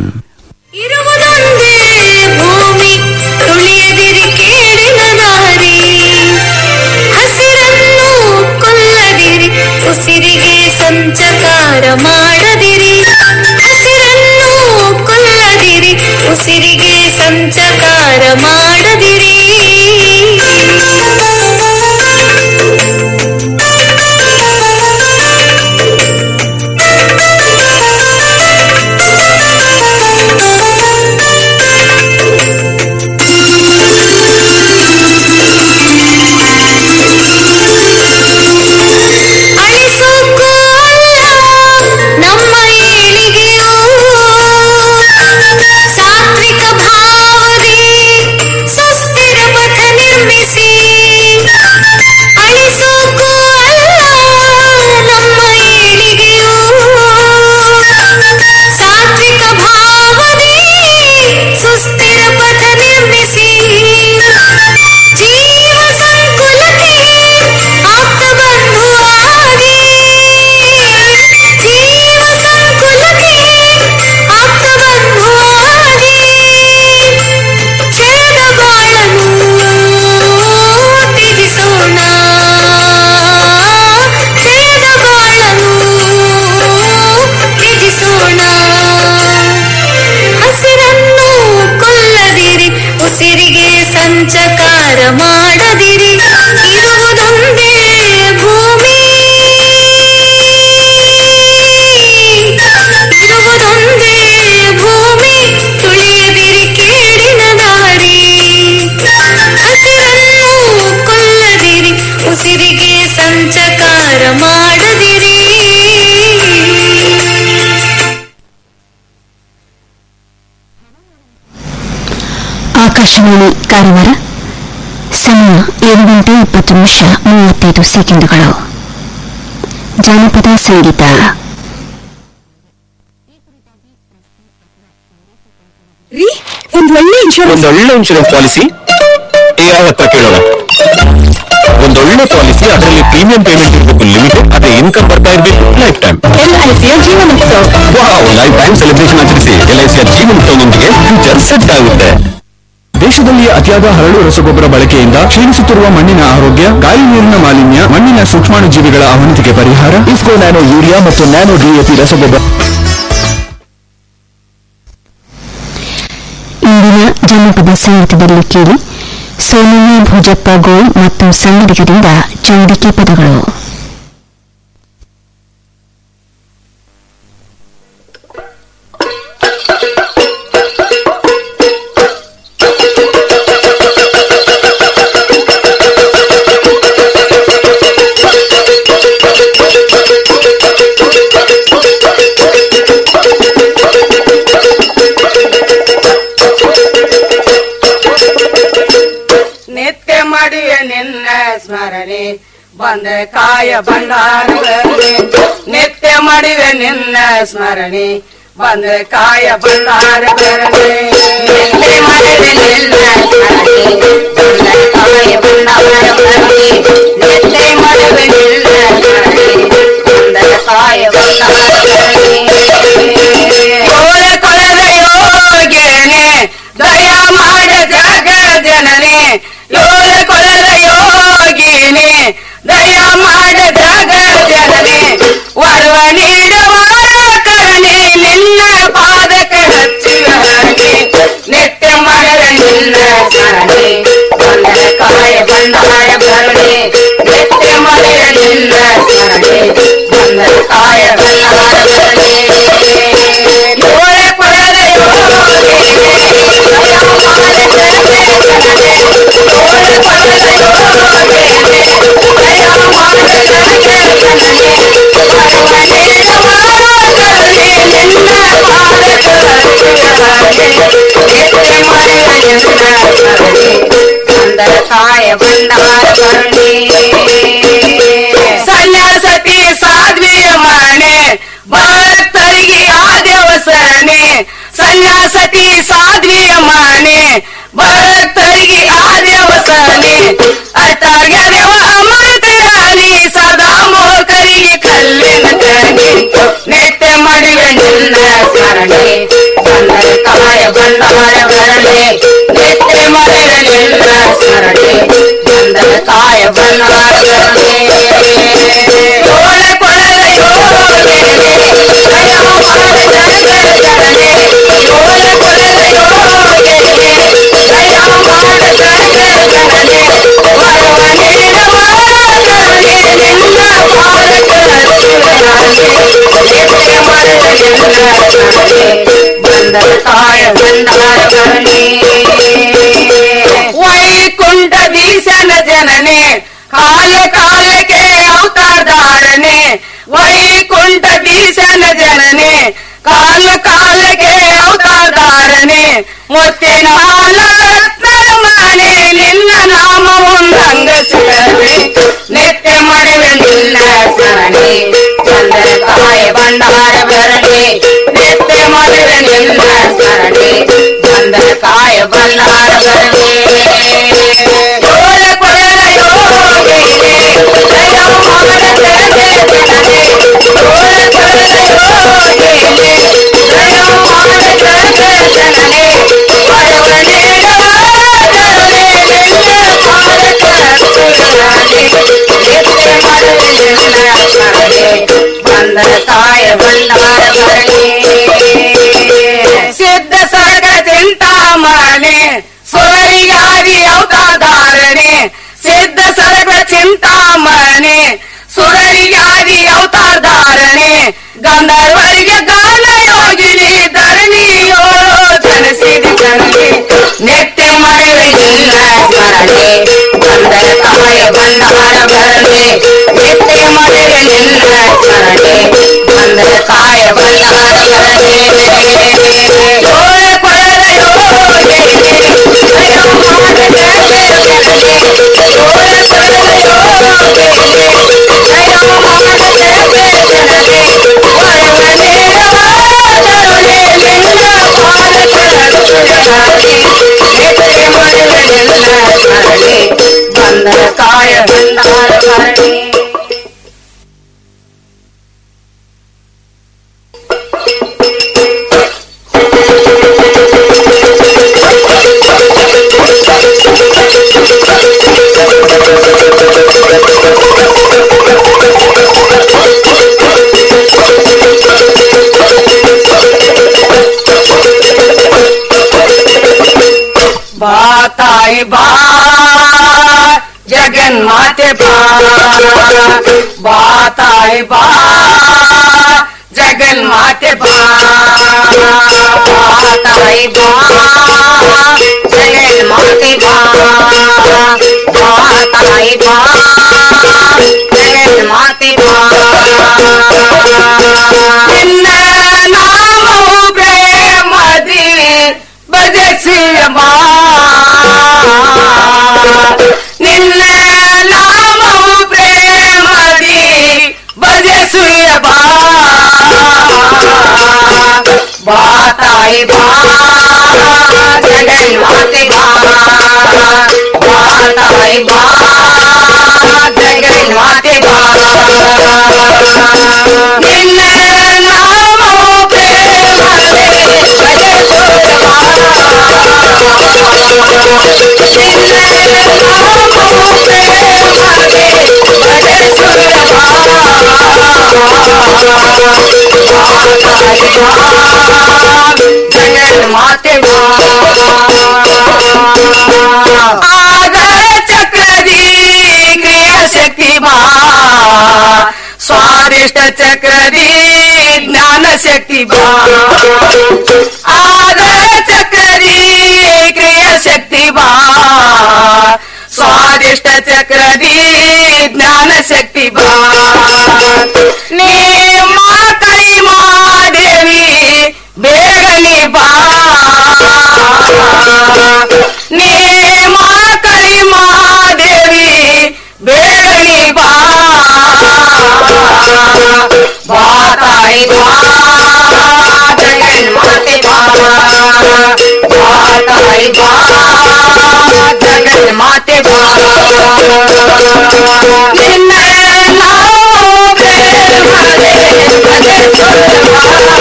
ಇರುವುದೊಂದೇ ಭೂಮಿ ತುಳಿಯದಿರಿ ಕೇಡಿನ ದಾರಿ ಹಸಿರನ್ನು ಕೊಲ್ಲದಿರಿ ಉಸಿರಿಗೆ ಸಂಚಕಾರ ಮಾಡದಿರಿ ಹಸಿರನ್ನು ಕೊಲ್ಲದಿರಿ ಉಸಿರಿಗೆ ಸಂಚಕಾರ ಮಾಡದಿರಿ ಅಳಿಸೋಕು ಅಲ್ಲ ನಮ್ಮ ಏಳಿಗೆಯು ಸಾತ್ವಿಕ ಭಾವನೆ ಆಕಾಶವಾಣಿ ಕಾರವಾರ ಸಮಯ ಏಳು ಗಂಟೆ ಇಪ್ಪತ್ತು ನಿಮಿಷ ಮೂವತ್ತೈದು ಸೆಕೆಂಡುಗಳು ಜಾನಪದ ಸಂಗೀತ ರೀ ಒಂದ್ ಒಳ್ಳೆ ಇನ್ಶೂರೆನ್ಸ್ ಒಂದೊಳ್ಳೆ ಇನ್ಶೂರೆನ್ಸ್ ಪಾಲಿಸಿ ಎಐ ಹತ್ರ ಕೇಳೋಣ ಒಂದೊಳ್ಳೆ ಪಾಲಿಸಿ ಅದರಲ್ಲಿ ಪ್ರೀಮಿಯಂ ಪೇಮೆಂಟ್ ಇರಬೇಕು ಲಿಮಿಟೆಡ್ ಅದೇ ಇನ್ಕಮ್ ಬರ್ತಾ ಇರಬೇಕು ಲೈಫ್ ಟೈಮ್ ಎಲ್ಐಸಿಯ ಜೀವನೋತ್ಸವ ವಾವ್ ಲೈಫ್ ಟೈಮ್ ಸೆಲೆಬ್ರೇಷನ್ ಆಚರಿಸಿ ಎಲ್ಐಸಿಯ ಜೀವನೋತ್ಸವದೊಂದಿಗೆ ಫ್ಯೂಚರ್ ಸೆಟ್ ಆಗುತ್ತೆ ದೇಶದಲ್ಲಿ ಅತಿಯಾದ ಹರಳು ರಸಗೊಬ್ಬರ ಬಳಕೆಯಿಂದ ಕ್ಷೀಣಿಸುತ್ತಿರುವ ಮಣ್ಣಿನ ಆರೋಗ್ಯ ಗಾಳಿ ನೀರಿನ ಮಾಲಿನ್ಯ ಮಣ್ಣಿನ ಸೂಕ್ಷ್ಮಾಣುಜೀವಿಗಳ ಅವನತಿಗೆ ಪರಿಹಾರ ಇಸ್ಕೋ ನ್ಯಾನೋ ಯೂರಿಯಾ ಮತ್ತು ನ್ಯಾನೋ ಡಿಎಪಿ ರಸಗೊಬ್ಬರ ಇಂದಿನ ಜನಪದ ಸಂಗೀತದಲ್ಲಿ ಕೇಳಿ ಸೋಮಯ್ಯ ಭೋಜಪ್ಪ ಗೋಳ್ ಮತ್ತು ಸಂಗಡಿಗರಿಂದ ಚೌಡಿಕೆ ಪದಗಳು ನಿತ್ಯ ಮಾಡಿವೆ ನಿನ್ನ ಸ್ಮರಣೆ ಬಂದ ಕಾಯ ಬಂಗಾರದಲ್ಲಿ ನಿತ್ಯ ಮಾಡಿವೆ ನಿನ್ನ ಸ್ಮರಣೆ ಬಂದ ಕಾಯ ಬಂಗಾರದಲ್ಲಿ ನಿತ್ಯ ಮಾಡಿವೆ ನಿನ್ನ ಸ್ಮರಣೆ ಬಂದ ಕಾಯ ಬಂಗಾರದಲ್ಲಿ ನಿತ್ಯ ಮಾಡಿವೆ ನಿನ್ನ ಸ್ಮರಣೆ ಬಂದ ಕಾಯ ಬಂಗಾರದಲ್ಲಿ ಕೋಳ ಕೊಳದ ಯೋಗಿಯನೇ ದಯ ಮಾಡ ಜಗ ಜನನೇ ಯೋಳ ಕೊಳದ ಯೋಗಿನೇ ದಯ ಮಾಡ ಜಗ ಜನನೇ ವರವ ನೀಡುವ ಕರಣೆ ನಿನ್ನ ಪಾದಕ ಹಚ್ಚಿವ ಹರಣೆ ನಿತ್ಯ ಮಾಡದ ನಿನ್ನ ಸ್ಮರಣೆ ಬಂದ ಕಾಯ ಬಂದಾಯ ಭರಣೆ ನಿತ್ಯ ಮಾಡದ ನಿನ್ನ ಸ್ಮರಣೆ ಬಂದ ಕಾಯ ಬಂದಾಯ ಭರಣೆ ಯೋಳ ಕೊಳದ ಯೋಗಿನೇ ದಯ ಮಾಡ ಜಗ ಜನನೇ ಯೋಳ ಕೊಳದ ಯೋಗಿನೇ ದಯ ಮಾಡ ಜಗ ಜನನೇ ವರವ ನೀಡುವ ಕರುಣೆ ನಿನ್ನ ಪಾದಕ ಹಚ್ಚಿವ ನಿತ್ಯ ಮಾಡದ ನಿನ್ನ ಸ್ಮರಣೆ ಬಂದ ಕಾಯ ಬಂದಾರ ಭರಣೆ ಸನ್ಯಾಸತಿ ಸಾಧ್ವಿಯ ಮನೆ ಭಕ್ತರಿಗೆ ಆದೇವಸರಣೆ ಸನ್ಯಾಸತಿ ಸಾಧ್ವಿಯ ಮನೆ ಭಕ್ತರಿಗೆ ಆದೇವಸರಣೆ ಅರ್ಥಾರ್ಗದೇವ ಅಮೃತರಾಣಿ ಸದಾ ಮೋಕರಿಗೆ ಕಲ್ಲಿನ ಕರಣೆ ನಿತ್ಯ ಮಾಡಿವೆ ನಿನ್ನ ಸ್ಮರಣೆ ಬಂದ ಕಾಯ ಬಂದಾರ ಭರಣೆ ನಿತ್ಯ ಮಾಡಿವೆ ನಿನ್ನ ಸ್ಮರಣೆ ಬಂದ ಕಾಯ ಬಂದಾರ ಭರಣೆ ಯೋಳ ಕೊಳದ ಯೋಗಿನೇ ದಯ ಮಾಡ ಜಗ ಜನನೇ ಯೋಳ ಕೊಳದ ಯೋಗಿನೇ ದಯ ಮಾಡ ಜಗ ಜನನೇ ವರವ ನೀಡುವ ಕರುಣೆ ನಿನ್ನ ಪಾದಕ ಹಚ್ಚಿವ ಹರಣೆ ನಿತ್ಯ ಮಾಡಿದ ನಿನ್ನ ಸ್ಮರಣೆ ಬಂದ ಕಾಯ ಬಂದಾರ ಭರಣೆ ವೈಕುಂಠ ದೀಶನ ಜನನೆ ಕಾಲ ಕಾಲಕ್ಕೆ ಅವತಾರಧಾರನೆ ವೈಕುಂಠ ದೀಶನ ಜನನೆ ಕಾಲ ಕಾಲಕ್ಕೆ ಅವತಾರಧಾರನೆ ಮುತ್ತಿನ ಹಾಲ ರತ್ನದ ಮನೆ ನಿನ್ನ ನಾಮ ಒಂದಂಗಸಿರನೆ ನಿತ್ಯ ಮಾಡಿವೆ ನಿನ್ನ ಸ್ಮರಣೆ ಬಂದ ಕಾಯ ಬಂದಾರ ಭರಣೆ ನಿತ್ಯ ಮಾಡಿವೆ ನಿನ್ನ ಸ್ಮರಣೆ ಬಂದ ಕಾಯ ಬಂದಾರ ಭರಣೆ ಯೋಳ ಕೊಳದ ಯೋಗಿನೇ ದಯ ಮಾಡ ಜಗ ಜನನೇ ಯೋಳ ಕೊಳದ ಯೋಗಿನೇ ದಯ ಮಾಡ ಜಗ ಜನನೇ ವರವ ನೀಡುವ ಕರುಣೆ ನಿನ್ನ ಪಾದಕ ಹಚ್ಚಿರಾಣೆ ನಿತ್ಯ ಮಾಡದ ನಿನ್ನ ಸ್ಮರಣೆ ಬಂದ ಕಾಯ ಬಂದಾರ ಭರಣೆ ಸಿದ್ಧ ಸರ್ಗ ಚಿಂತಾಮಣೆ ಸುರರಿಯಾಗಿ ಅವತಾರಧಾರಣೆ ಸಿದ್ಧ ಸರ್ಗ ಚಿಂತಾಮಣೆ ಸುರರಿಯಾಗಿ ಅವತಾರಧಾರಣೆ ಗಂಧರ್ವರಿಗೆ ಗಾನ ಯೋಗಿನಿ ಧರಣಿಯೋಳು ಜನಸಿದ ಜನನಿ ನಿತ್ಯ ಮರವೆ ನಿನ್ನ ಸ್ಮರಣೆ ಬಂದ ಕಾಯ ಬಂದಾರ ಭರಣೆ ನಿತ್ಯ ಮರವೆ ನಿನ್ನ ಸ್ಮರಣೆ ಬಂದ ಕಾಯ ಬಂದಾರ ಭರಣೆ ಯೋಳ ಕೊಳದ ಯೋಗಿನಿ ದಯ ತಾಯಿ ಬಾ ಜಗನ್ಮಾತೆ ಬಾ ಬಾ ತಾಯಿ ಬಾ ಜಗನ್ಮಾತೆ ಬಾ ಬಾ ತಾಯಿ ಬಾ ಜಗನ್ಮಾತೆ ಬಾ ಬಾ ತಾಯಿ ಬಾ ಜಗನ್ಮಾತೆ ಬಾ ನಿನ್ನ ನಾಮವು ಪ್ರೇಮದಿ ಭಜಿಸಿಯಮ್ಮ ನಿನ್ನ ನಾಮವು ಪ್ರೇಮದಿ ಭಜಿಸುಯ ಬಾ ಬಾ ತಾಯಿ ಬಾ ಜಗನ್ಮಾತೆ ಬಾ ಬಾ ತಾಯಿ ಬಾ ಜಗನ್ಮಾತೆ ಬಾ ನಿನ್ನ ನಾಮವು ಪ್ರೇಮದಿ ಭಜಿಸುಯ ಬಾ ಮಾತೆ ಆದರ ಚಕ್ರದಿ ಕ್ರಿಯಾ ಶಕ್ತಿ ಬಾ ಸ್ವಾದಿಷ್ಟ ಚಕ್ರದಿ ಜ್ಞಾನ ಶಕ್ತಿ ಬಾ ಆದರ ಚಕ್ರದಿ ಕ್ರಿಯಾ ಶಕ್ತಿ ಬಾ ಸ್ವಾದಿಷ್ಟ ಚಕ್ರದಿ ಜ್ಞಾನ ಶಕ್ತಿ ಬಾ ನೀ ಮಾತೈ ಮಾದೇವಿ ಬೇಗನೆ ಬಾ ನೀ ಮಾಕೈ ಮಾದೇವಿ ಬೇಗನೆ ಬಾ ಬಾ ತಾಯಿ ಬಾ ಜಗನ್ಮಾತೆ ಬಾ ಬಾ ತಾಯಿ ಬಾ ಜಗನ್ಮಾತೆ ಬಾ ನಿನ್ನ ನಾವು ಪ್ರೇಮದೆ ಭಜಿಸುವ ಬಾ.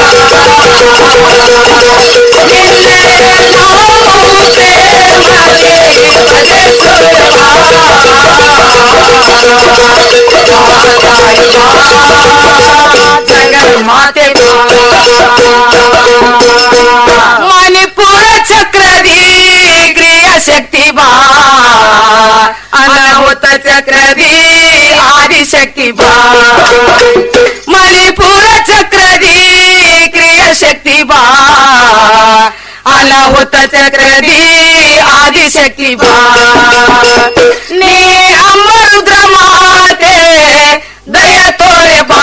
ನಿನ್ನ ನಾವು ಪ್ರೇಮದೆ ಭಜಿಸುವ ಜಗನ್ಮಾತೆ ಮಣಿಪುರ ಚಕ್ರದಿ ಕ್ರಿಯಾ ಶಕ್ತಿ ಬಾ ಅನಾಹುತ ಚಕ್ರದಿ ಆದಿಶಕ್ತಿ ಬಾ ಮಣಿಪುರ ಚಕ್ರದಿ ಕ್ರಿಯಾ ಶಕ್ತಿ ಬಾ ಅನಾಹುತ ಚಕ್ರದಿ ಆದಿಶಕ್ತಿ ಬಾ ನೀ ಅಮ್ಮ ರುದ್ರ ಮಾತೆ ದಯ ತೋರೆ ಬಾ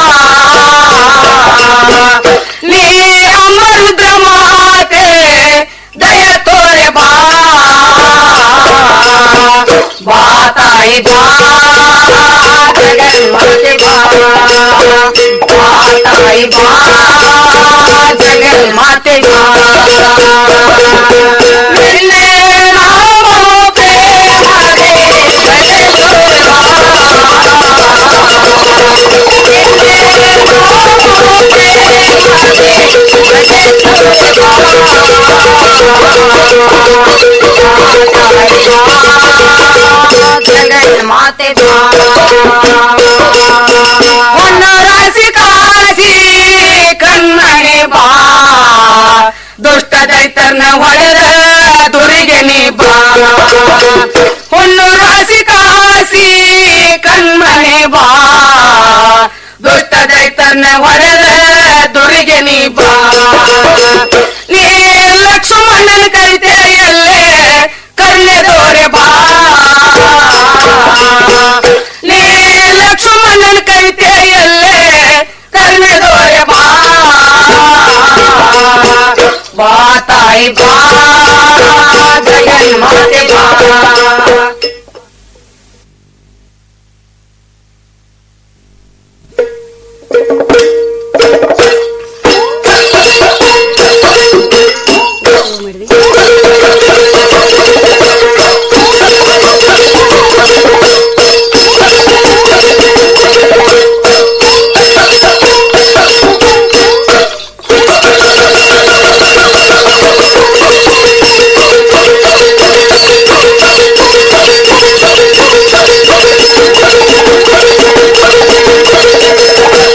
ನೀ ಅಮ್ಮ ರುದ್ರ ಮಾತೆ ದಯ ತೋರೆ ಬಾ ಬಾ ತಾಯಿ ಬಾ ಜಗನ್ಮಾತೆ ಬಾ ಬಾ ತಾಯಿ ಬಾ ಜಗನ್ಮಾತೆ ಬಾ ನಿನ್ನ ನಾಮವು ಪ್ರೇಮದೆ ಭಜಿಸುವ ಜಗನ್ಮಾತೆ ಹೊನ್ನ ರಾಶಿ ಕಾಸಿ ಕಣ್ಣನೆ ಬಾ ದುಷ್ಟ ದೈತರ್ನ ಹೊಡೆದ ದುರಿಗೆ ನೀ ಬಾ ಹೊನ್ನು ರಾಶಿ ಕಾಸಿ ಕಣ್ಮನೆ ಬಾ ದುಷ್ಟ ದೈತರ್ನ ಹೊಡೆದ ದುರಿಗೆ ನೀ ಬಾ ನೀ ಲಕ್ಷ್ಮಣನ ಕೈತೆಯಲ್ಲೇ ಕರ್ಣೆ ದೋರೆ ಬಾ ನೀ ಲಕ್ಷ್ಮಣನ ಕೈತೆಯಲ್ಲೇ ಕರ್ಣೆ ದೋರೆ ಬಾ ಬಾ ತಾಯಿ ಬಾ ಜಗನ್ಮಾತೆ